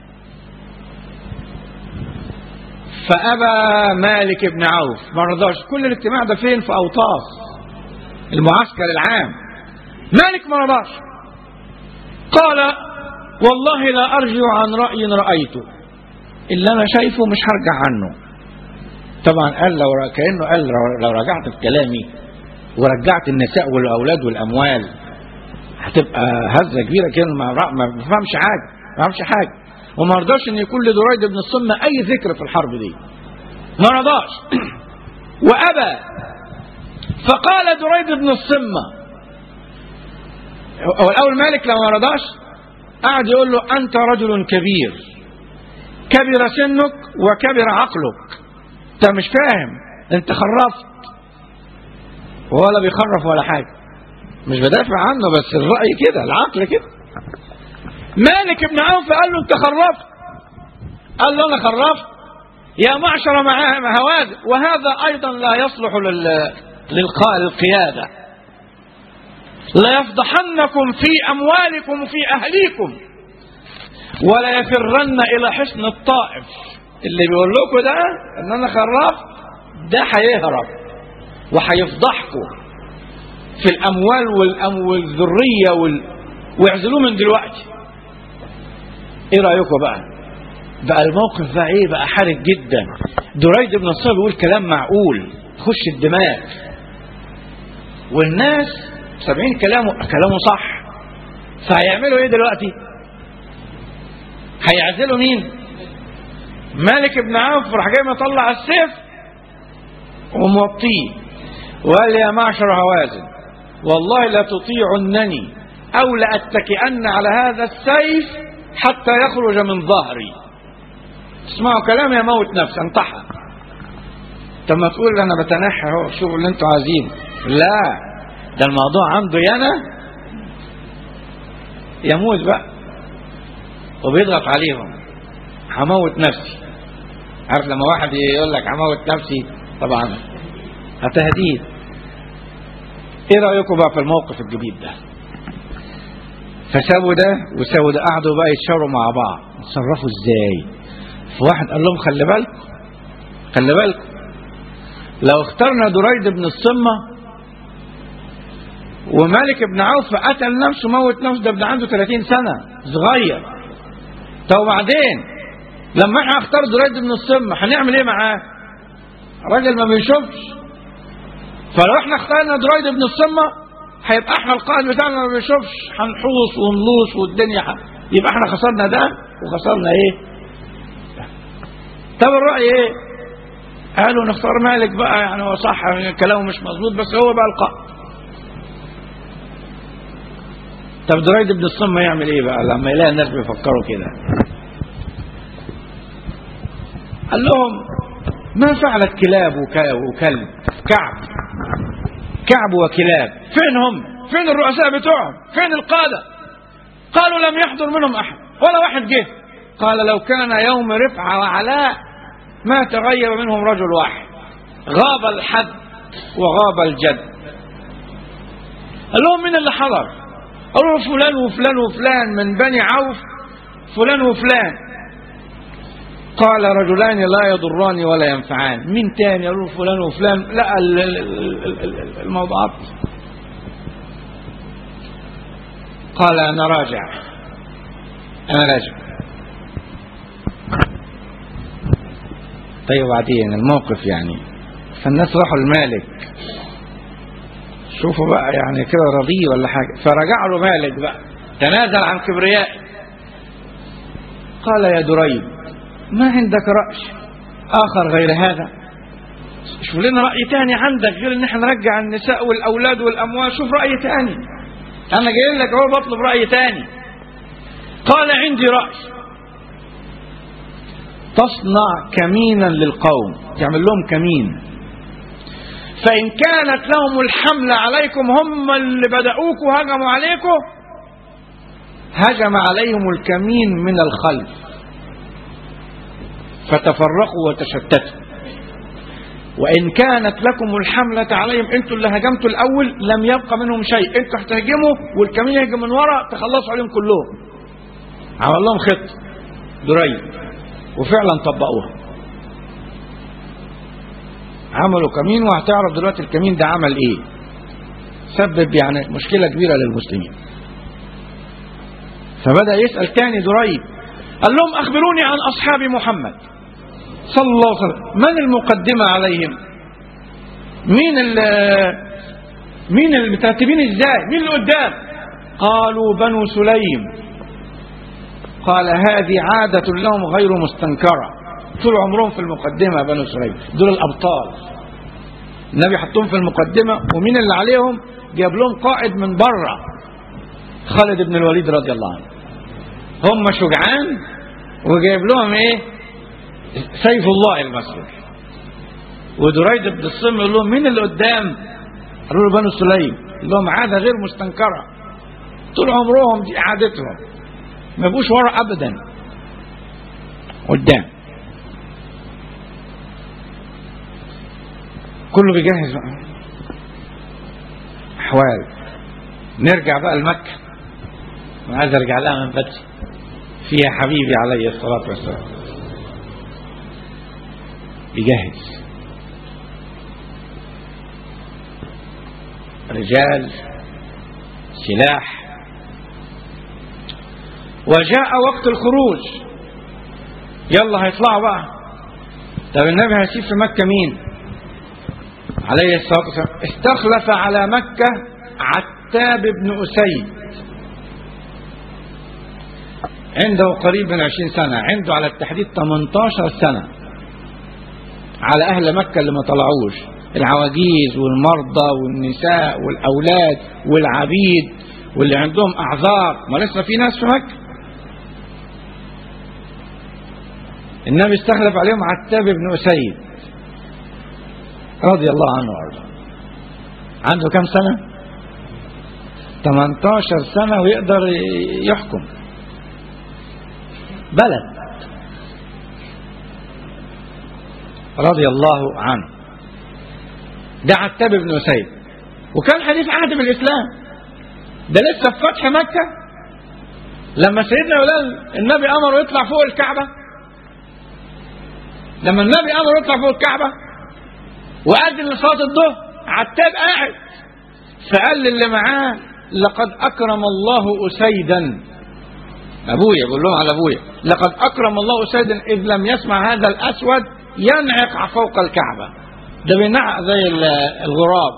Speaker 3: فأبى مالك بن عوف ما رضاش كل الاجتماع ده فين في أوطاس المعسكر العام مالك ما رضاش قال والله لا أرجع عن رأي رأيته اللي أنا شايفه مش هرجع عنه طبعا قال لو كأنه قال لو- لو رجعت في كلامي ورجعت النساء والأولاد والأموال هتبقى هزة كبيرة كده ما ما بفهمش حاجة ما بفهمش حاجة وما رضاش ان يكون لدريد بن الصمة اي ذكر في الحرب دي ما رضاش وابى فقال دريد بن الصمة هو الاول مالك لما رضاش قعد يقول له انت رجل كبير كبر سنك وكبر عقلك انت مش فاهم انت خرفت ولا بيخرف ولا حاجة مش بدافع عنه بس الرأي كده العقل كده مالك بن عوف قال له انت خرفت قال له انا خرفت يا معشر مع هوازن وهذا ايضا لا يصلح لل... للقاء القيادة لا يفضحنكم في اموالكم وفي اهليكم ولا يفرن الى حصن الطائف اللي بيقول لكم ده ان انا خرفت ده هيهرب وهيفضحكم في الاموال والأم والذريه وال... ويعزلوه من دلوقتي ايه رايكم بقى بقى الموقف بقى ايه بقى حرج جدا دريد بن الصبر بيقول كلام معقول خش الدماغ والناس سامعين كلامه كلامه صح فهيعملوا ايه دلوقتي هيعزلوا مين مالك بن عوف راح جاي مطلع السيف وموطيه وقال يا معشر هوازن والله لا تطيعنني او لاتكئن على هذا السيف حتى يخرج من ظهري تسمعوا كلام يموت نفسي انتحر طب ما تقول انا بتنحى اهو شوفوا اللي انتوا عايزينه لا ده الموضوع عنده يانا يموت بقى وبيضغط عليهم هموت نفسي عارف لما واحد يقول لك هموت نفسي طبعا هتهديد ايه رايكم بقى في الموقف الجديد ده فسابوا ده وسابوا ده قعدوا بقى يتشاوروا مع بعض يتصرفوا ازاي فواحد قال لهم خلي بالكم خلي بالكم لو اخترنا دريد بن الصمة ومالك بن عوف قتل نفسه موت نفسه ده ابن عنده 30 سنة صغير طب وبعدين لما احنا اختار دريد بن الصمة هنعمل ايه معاه راجل ما بيشوفش فلو احنا اخترنا دريد بن الصمة هيبقى احنا القائد بتاعنا ما بيشوفش هنحوص ونلوص والدنيا ح... يبقى احنا خسرنا ده وخسرنا ايه طب الرأي ايه قالوا نختار مالك بقى يعني هو صح كلامه مش مظبوط بس هو بقى القائد طب دريد بن الصمة يعمل ايه بقى لما يلاقي الناس بيفكروا كده قال لهم ما فعلت كلاب وكلب كعب كعب وكلاب فين هم فين الرؤساء بتوعهم فين القادة قالوا لم يحضر منهم أحد ولا واحد جه قال لو كان يوم رفعة وعلاء ما تغير منهم رجل واحد غاب الحد وغاب الجد قال لهم من اللي حضر قالوا فلان وفلان وفلان من بني عوف فلان وفلان قال رجلان لا يضران ولا ينفعان مين تاني قالوا فلان وفلان لا الموضوعات قال انا راجع انا راجع طيب بعدين الموقف يعني فالناس راحوا المالك شوفوا بقى يعني كده رضي ولا حاجة فرجع له مالك بقى تنازل عن كبرياء قال يا دريد ما عندك رأي آخر غير هذا شوف لنا رأي تاني عندك غير ان احنا نرجع النساء والأولاد والأموال شوف رأي تاني أنا جاي لك اهو بطلب رأي تاني قال عندي رأي تصنع كمينا للقوم تعمل لهم كمين فإن كانت لهم الحملة عليكم هم اللي بدأوك وهجموا عليكم هجم عليهم الكمين من الخلف فتفرقوا وتشتتوا وإن كانت لكم الحملة عليهم أنتوا اللي هجمتوا الأول لم يبقى منهم شيء أنتوا هتهجموا والكمين يهجم من ورا تخلصوا عليهم كلهم عمل لهم خط دريد وفعلا طبقوها عملوا كمين وهتعرف دلوقتي الكمين ده عمل ايه سبب يعني مشكلة كبيرة للمسلمين فبدأ يسأل تاني دريد قال لهم أخبروني عن أصحاب محمد صلى الله عليه وسلم من المقدمة عليهم مين ال مين المترتبين ازاي مين اللي قدام قالوا بنو سليم قال هذه عادة لهم غير مستنكرة طول عمرهم في المقدمة بنو سليم دول الأبطال النبي حطهم في المقدمة ومين اللي عليهم جاب لهم قائد من بره خالد بن الوليد رضي الله عنه هم شجعان وجايب لهم ايه سيف الله المسلول ودريد بن الصم يقول لهم مين اللي قدام قالوا له بنو سليم يقول لهم عادة غير مستنكرة طول عمرهم دي عادتهم ما يبقوش ورا ابدا قدام كله بيجهز بقى احوال نرجع بقى لمكة انا عايز ارجع لها من بدري فيها حبيبي عليه الصلاة والسلام بيجهز رجال سلاح وجاء وقت الخروج يلا هيطلعوا بقى طب النبي هيسيب في مكة مين عليه الصلاة والسلام استخلف على مكة عتاب عتاب بن أسيد عنده قريب من 20 سنة عنده على التحديد 18 سنة على أهل مكة اللي ما طلعوش العواجيز والمرضى والنساء والأولاد والعبيد واللي عندهم أعذار ما لسه في ناس في مكة النبي استخلف عليهم عتاب بن أسيد رضي الله عنه وارضاه عنده كم سنة 18 سنة ويقدر يحكم بلد رضي الله عنه ده عتاب بن أسيد وكان حديث عهد بالإسلام ده لسه في فتح مكة لما سيدنا بلال النبي أمره يطلع فوق الكعبة لما النبي أمره يطلع فوق الكعبة وأذن لصلاة الظهر عتاب قاعد فقال للي معاه لقد أكرم الله أسيدا أبويا بقول لهم على أبويا لقد أكرم الله أسيدا إذ لم يسمع هذا الأسود ينعق فوق الكعبة ده بينعق زي الغراب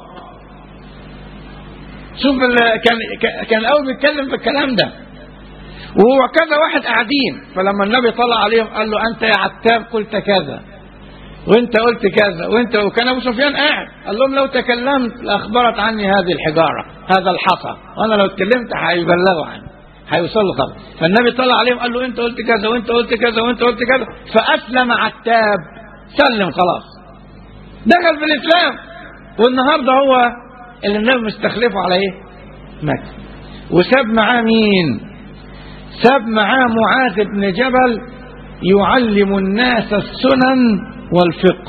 Speaker 3: شوف كان كان الأول بيتكلم في الكلام ده وهو كذا واحد قاعدين فلما النبي طلع عليهم قال له أنت يا عتاب قلت كذا وانت قلت كذا وانت وكان ابو سفيان قاعد قال لهم لو تكلمت لاخبرت عني هذه الحجاره هذا الحصى وانا لو اتكلمت هيبلغوا عني هيوصلوا خبر فالنبي طلع عليهم قال له انت قلت كذا وانت قلت كذا وانت قلت كذا فاسلم عتاب سلم خلاص دخل في الاسلام والنهارده هو اللي النبي مستخلفه على ايه؟ مكه وساب معاه مين؟ ساب معاه معاذ بن جبل يعلم الناس السنن والفقه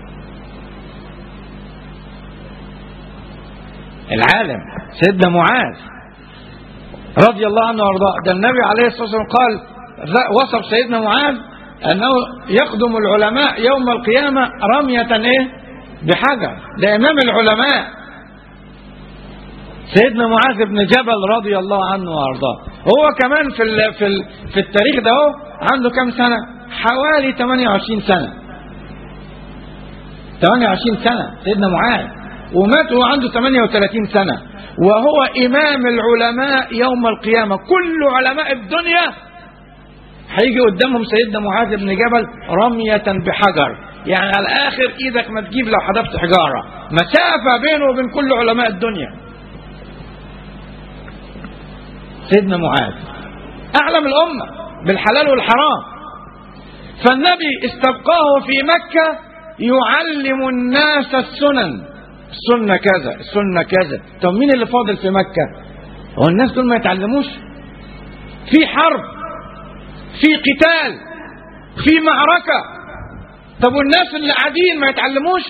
Speaker 3: العالم سيدنا معاذ رضي الله عنه وارضاه ده النبي عليه الصلاه والسلام قال وصف سيدنا معاذ انه يخدم العلماء يوم القيامه رميه ايه بحجر ده امام العلماء سيدنا معاذ بن جبل رضي الله عنه وارضاه هو كمان في ال في ال في التاريخ ده هو عنده كام سنه حوالي 28 سنه 28 سنة سيدنا معاذ ومات وهو عنده 38 سنة وهو إمام العلماء يوم القيامة كل علماء الدنيا هيجي قدامهم سيدنا معاذ بن جبل رمية بحجر يعني على آخر إيدك ما تجيب لو حدفت حجارة مسافة بينه وبين كل علماء الدنيا سيدنا معاذ أعلم الأمة بالحلال والحرام فالنبي استبقاه في مكة يعلم الناس السنن السنة كذا السنة كذا طب مين اللي فاضل في مكة هو الناس دول ما يتعلموش في حرب في قتال في معركة طب والناس اللي قاعدين ما يتعلموش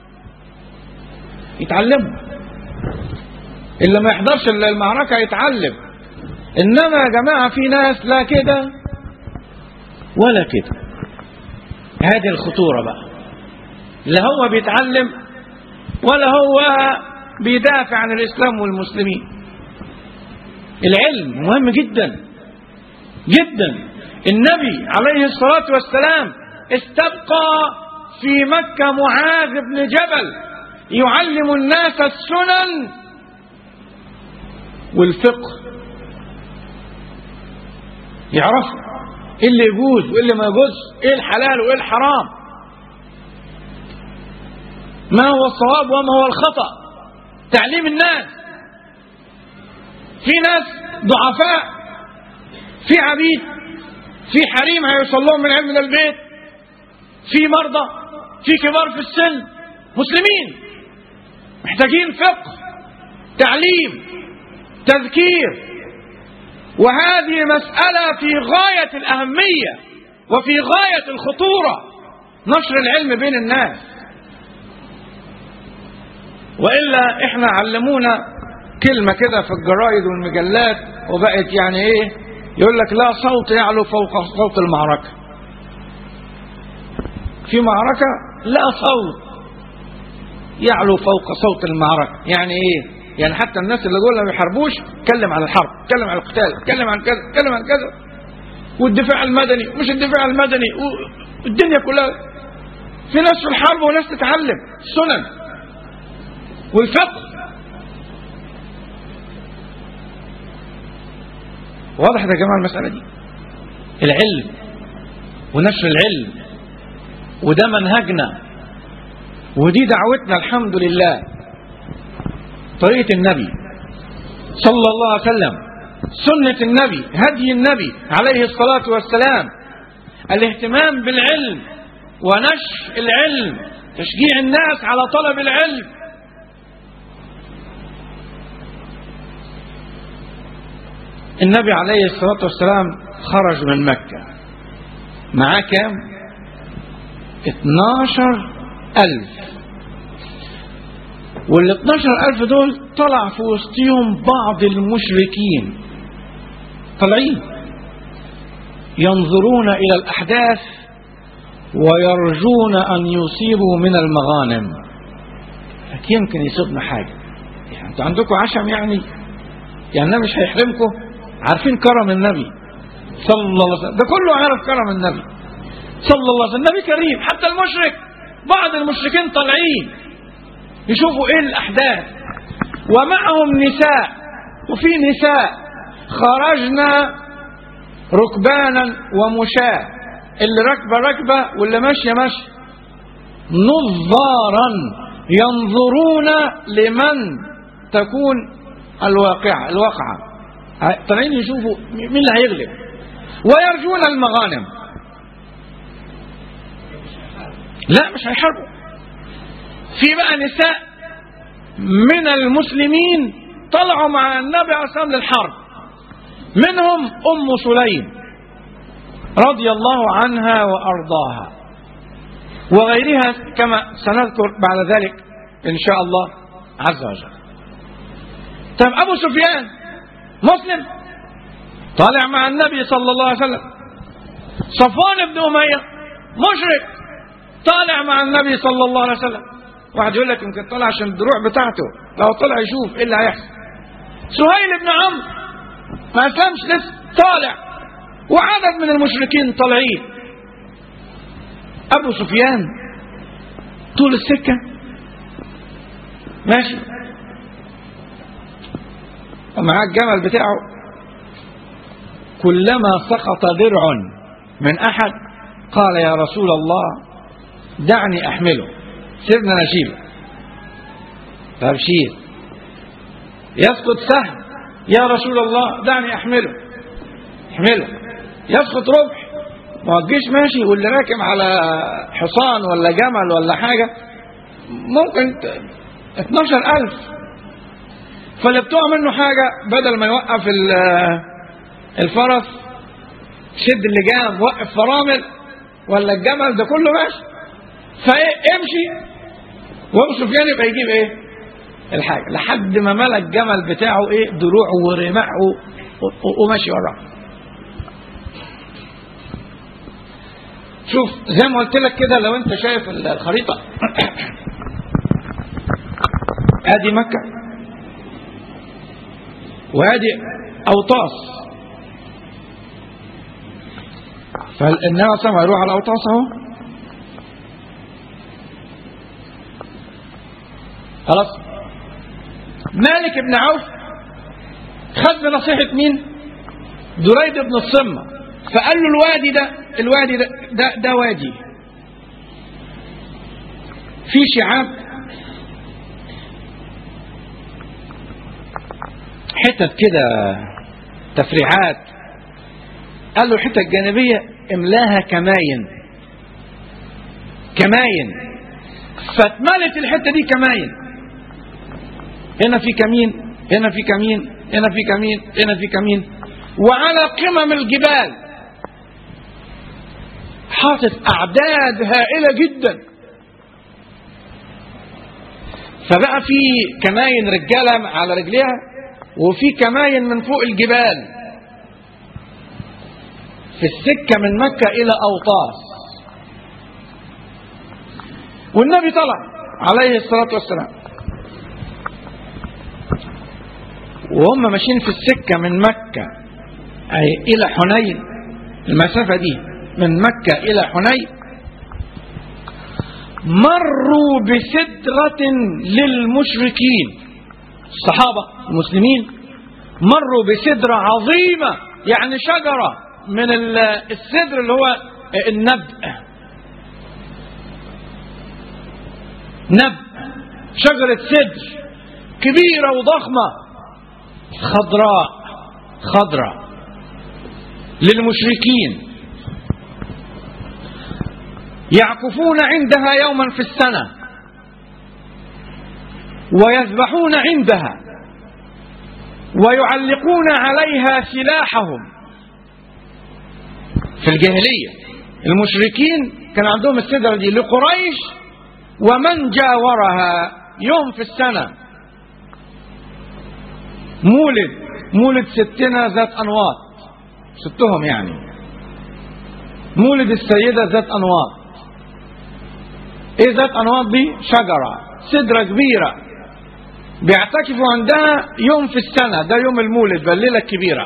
Speaker 3: يتعلموا اللي ما يحضرش المعركة يتعلم إنما يا جماعة في ناس لا كده ولا كده هذه الخطورة بقى لا هو بيتعلم ولا هو بيدافع عن الإسلام والمسلمين العلم مهم جدا جدا النبي عليه الصلاة والسلام استبقى في مكة معاذ بن جبل يعلم الناس السنن والفقه يعرفوا ايه اللي يجوز وايه اللي ما يجوز ايه الحلال وايه الحرام ما هو الصواب وما هو الخطأ تعليم الناس في ناس ضعفاء في عبيد في حريم هيوصل لهم من علم البيت في مرضى في كبار في السن مسلمين محتاجين فقه تعليم تذكير وهذه مسألة في غاية الأهمية وفي غاية الخطورة نشر العلم بين الناس وإلا إحنا علمونا كلمة كده في الجرايد والمجلات وبقت يعني إيه يقول لك لا صوت يعلو فوق صوت المعركة في معركة لا صوت يعلو فوق صوت المعركة يعني إيه يعني حتى الناس اللي دول ما بيحاربوش اتكلم عن الحرب اتكلم عن القتال اتكلم عن كذا اتكلم عن كذا والدفاع المدني مش الدفاع المدني والدنيا كلها في ناس في الحرب وناس تتعلم السنن والفقه وضحت يا جماعة المسألة دي العلم ونشر العلم وده منهجنا ودي دعوتنا الحمد لله طريقة النبي صلى الله عليه وسلم سنة النبي هدي النبي عليه الصلاة والسلام الاهتمام بالعلم ونشر العلم تشجيع الناس على طلب العلم النبي عليه الصلاة والسلام خرج من مكة معاه كام 12 ألف وال 12 ألف دول طلع في وسطهم بعض المشركين طالعين ينظرون إلى الأحداث ويرجون أن يصيبوا من المغانم يمكن يصيبنا حاجة يعني انتوا عندكم عشم يعني يعني النبي مش هيحرمكم عارفين كرم النبي صلى الله عليه وسلم ده كله عارف كرم النبي صلى الله عليه وسلم النبي كريم حتى المشرك بعض المشركين طالعين يشوفوا ايه الاحداث ومعهم نساء وفي نساء خرجنا ركبانا ومشاة اللي راكبه راكبه واللي ماشيه ماشيه نظارا ينظرون لمن تكون الواقعه الواقعه طالعين يشوفوا مين اللي هيغلب ويرجون المغانم لا مش هيحاربوا في بقى نساء من المسلمين طلعوا مع النبي عليه الصلاه للحرب منهم ام سليم رضي الله عنها وارضاها وغيرها كما سنذكر بعد ذلك ان شاء الله عز وجل طب ابو سفيان مسلم طالع مع النبي صلى الله عليه وسلم صفوان بن اميه مشرك طالع مع النبي صلى الله عليه وسلم واحد يقول لك يمكن طالع عشان الدروع بتاعته لو طلع يشوف ايه اللي هيحصل سهيل بن عمرو ما اسلمش لسه طالع وعدد من المشركين طالعين ابو سفيان طول السكه ماشي ومعاه الجمل بتاعه كلما سقط درع من احد قال يا رسول الله دعني احمله سيبنا نشيله طب شيل يسقط سهم يا رسول الله دعني احمله احمله يسقط ربح ما تجيش ماشي واللي راكب على حصان ولا جمل ولا حاجة ممكن 12000 فاللي بتوع منه حاجة بدل ما يوقف الفرس شد اللجام وقف فرامل ولا الجمل ده كله ماشي فايه امشي وابو سفيان يبقى يجيب ايه الحاجه لحد ما ملا الجمل بتاعه ايه دروعه ورماحه وماشي وراه شوف زي ما قلت لك كده لو انت شايف الخريطه ادي مكه وادي اوطاس فالنبي صلى الله هيروح على اوطاس اهو خلاص مالك بن عوف خد بنصيحة مين دريد بن الصمة فقال له الوادي ده الوادي ده ده, ده وادي في شعاب حتت كده تفريعات قال له الحته الجانبيه املاها كماين كماين فاتملت الحته دي كماين هنا في كمين هنا في كمين هنا في كمين هنا في كمين وعلى قمم الجبال حاطط اعداد هائله جدا فبقى في كماين رجاله على رجليها وفي كماين من فوق الجبال في السكه من مكه الى اوطاس والنبي طلع عليه الصلاه والسلام وهم ماشيين في السكة من مكة أي إلى حنين المسافة دي من مكة إلى حنين مروا بسدرة للمشركين الصحابة المسلمين مروا بسدرة عظيمة يعني شجرة من ال- السدر اللي هو النبأ نبأ شجرة سدر كبيرة وضخمة خضراء خضراء للمشركين يعكفون عندها يوما في السنة ويذبحون عندها ويعلقون عليها سلاحهم في الجاهلية المشركين كان عندهم السدرة دي لقريش ومن جاورها يوم في السنة مولد مولد ستنا ذات أنواط ستهم يعني مولد السيدة ذات أنواط ايه ذات أنواط دي شجرة سدرة كبيرة بيعتكفوا عندها يوم في السنة ده يوم المولد بالليلة الكبيرة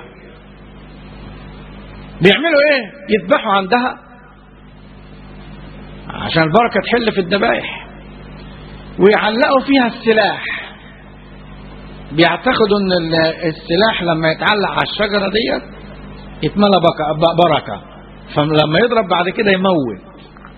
Speaker 3: بيعملوا ايه يذبحوا عندها عشان البركة تحل في الذبائح ويعلقوا فيها السلاح بيعتقدوا ان ال- السلاح لما يتعلق على الشجرة ديت يتملى بك- ب- بركة فلما يضرب بعد كده يموت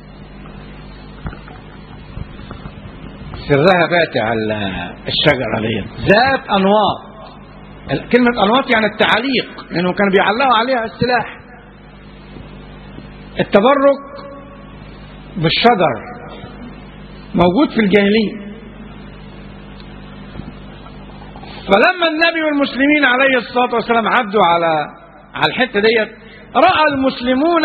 Speaker 3: سرها باتع ال- الشجرة ديت ذات أنواط ال- كلمة أنواط يعني التعليق لأنهم كانوا بيعلقوا عليها السلاح التبرك بالشجر موجود في الجاهلية فلما النبي والمسلمين عليه الصلاة والسلام عدوا على على الحتة ديت رأى المسلمون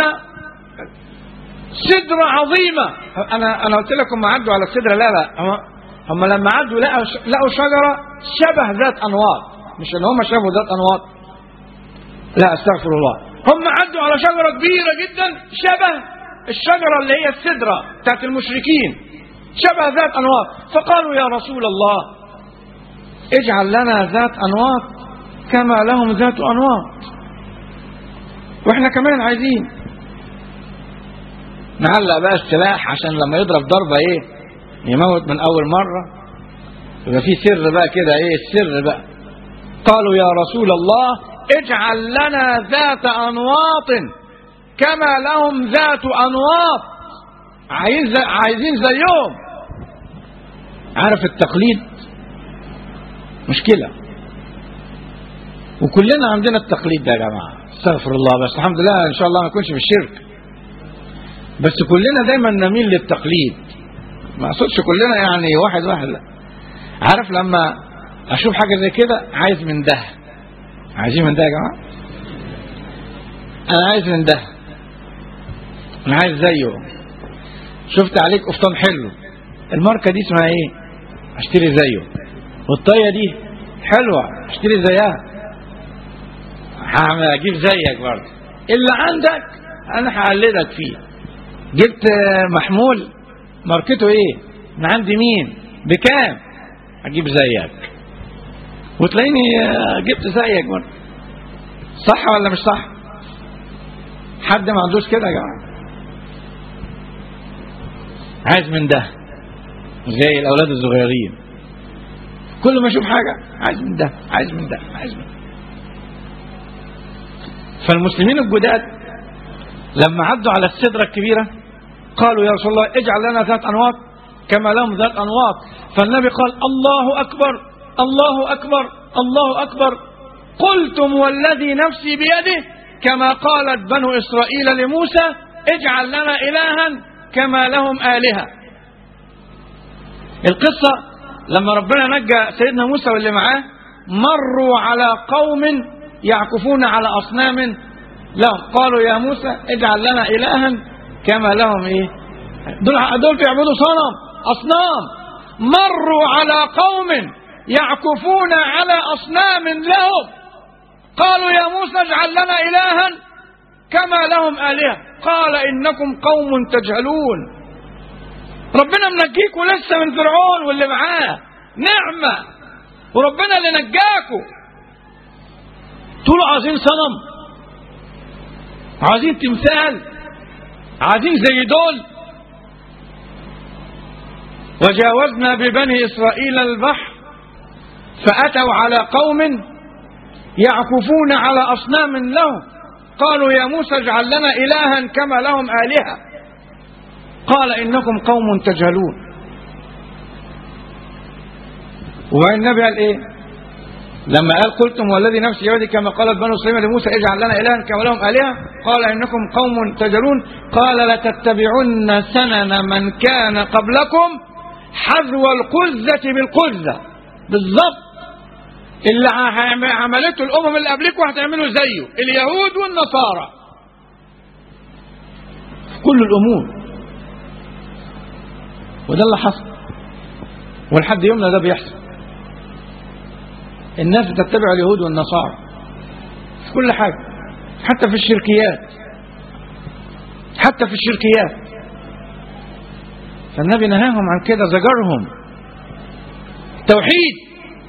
Speaker 3: سدرة عظيمة أنا أنا قلت لكم ما عدوا على السدرة لا لا هم, هم لما عدوا لقوا ش- لقوا شجرة شبه ذات أنواط مش إن هم شافوا ذات أنواط لا استغفر الله هم عدوا على شجرة كبيرة جدا شبه الشجرة اللي هي السدرة بتاعت المشركين شبه ذات أنواط فقالوا يا رسول الله اجعل لنا ذات أنواط كما لهم ذات أنواط واحنا كمان عايزين نعلق بقى السلاح عشان لما يضرب ضربة ايه يموت من اول مرة يبقى في سر بقى كده ايه السر بقى قالوا يا رسول الله اجعل لنا ذات انواط كما لهم ذات انواط عايز عايزين زيهم عارف التقليد مشكلة وكلنا عندنا التقليد ده يا جماعة استغفر الله بس الحمد لله ان شاء الله ما يكونش في الشرك بس كلنا دايما نميل للتقليد ما اقصدش كلنا يعني واحد واحد لا عارف لما اشوف حاجه زي كده عايز من ده عايزين من ده يا جماعه انا عايز من ده انا عايز زيه شفت عليك قفطان حلو الماركه دي اسمها ايه اشتري زيه والطايه دي حلوه اشتري زيها هعمل اجيب زيك برضه اللي عندك انا هقلدك فيه جبت محمول ماركته ايه من عند مين بكام اجيب زيك وتلاقيني جبت زيك برضه صح ولا مش صح حد ما عندوش كده يا جماعه عايز من ده زي الاولاد الصغيرين كل ما اشوف حاجه عايز من ده عايز من ده عايز من ده فالمسلمين الجداد لما عدوا على السدرة الكبيرة قالوا يا رسول الله اجعل لنا ذات أنواط كما لهم ذات أنواط فالنبي قال الله أكبر الله أكبر الله أكبر قلتم والذي نفسي بيده كما قالت بنو إسرائيل لموسى اجعل لنا إلها كما لهم آلهة القصة لما ربنا نجى سيدنا موسى واللي معاه مروا على قوم يعكفون على أصنام لهم قالوا يا موسى اجعل لنا إلها كما لهم إيه دول, دول بيعبدوا صنم أصنام مروا على قوم يعكفون على أصنام لهم قالوا يا موسى اجعل لنا إلها كما لهم آلهة قال إنكم قوم تجهلون ربنا منجيكم لسه من فرعون واللي معاه نعمة وربنا اللي نجاكم تقولوا عايزين صنم عايزين تمثال عايزين زي دول وجاوزنا ببني إسرائيل البحر فأتوا على قوم يعكفون على أصنام لهم قالوا يا موسى اجعل لنا إلها كما لهم آلهة قال إنكم قوم تجهلون والنبي قال إيه لما قال قلتم والذي نفسي بيده كما قالت بنو سليمان لموسى اجعل لنا إلها كما لهم آلهة قال إنكم قوم تجهلون قال لتتبعن سنن من كان قبلكم حذو القزة بالقزة بالضبط اللي ع- عملته الامم اللي قبلكم هتعملوا زيه اليهود والنصارى في كل الامور وده اللي حصل ولحد يومنا ده بيحصل الناس بتتبع اليهود والنصارى في كل حاجه حتى في الشركيات حتى في الشركيات فالنبي نهاهم عن كده زجرهم توحيد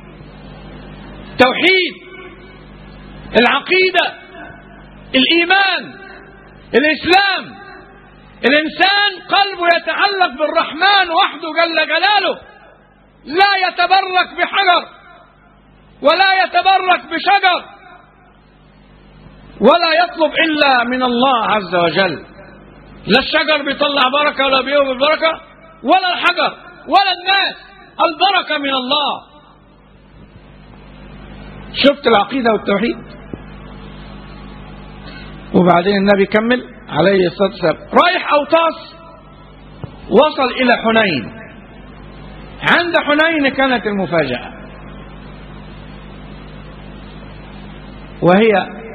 Speaker 3: توحيد العقيدة الإيمان الإسلام الإنسان قلبه يتعلق بالرحمن وحده جل جلاله لا يتبرك بحجر ولا يتبرك بشجر ولا يطلب إلا من الله عز وجل لا الشجر بيطلع بركة ولا بيوم البركة ولا الحجر ولا الناس البركة من الله شفت العقيدة والتوحيد وبعدين النبي كمل عليه الصلاة والسلام رايح أوطاس وصل إلى حنين عند حنين كانت المفاجأة وهي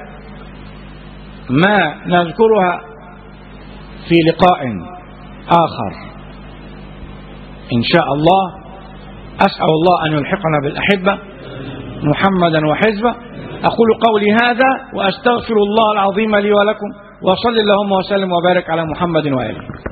Speaker 3: ما نذكرها في لقاء آخر إن شاء الله أسأل الله أن يلحقنا بالأحبة محمدا وحزبه أقول قولي هذا وأستغفر الله العظيم لي ولكم وصل اللهم وسلم وبارك على محمد وآله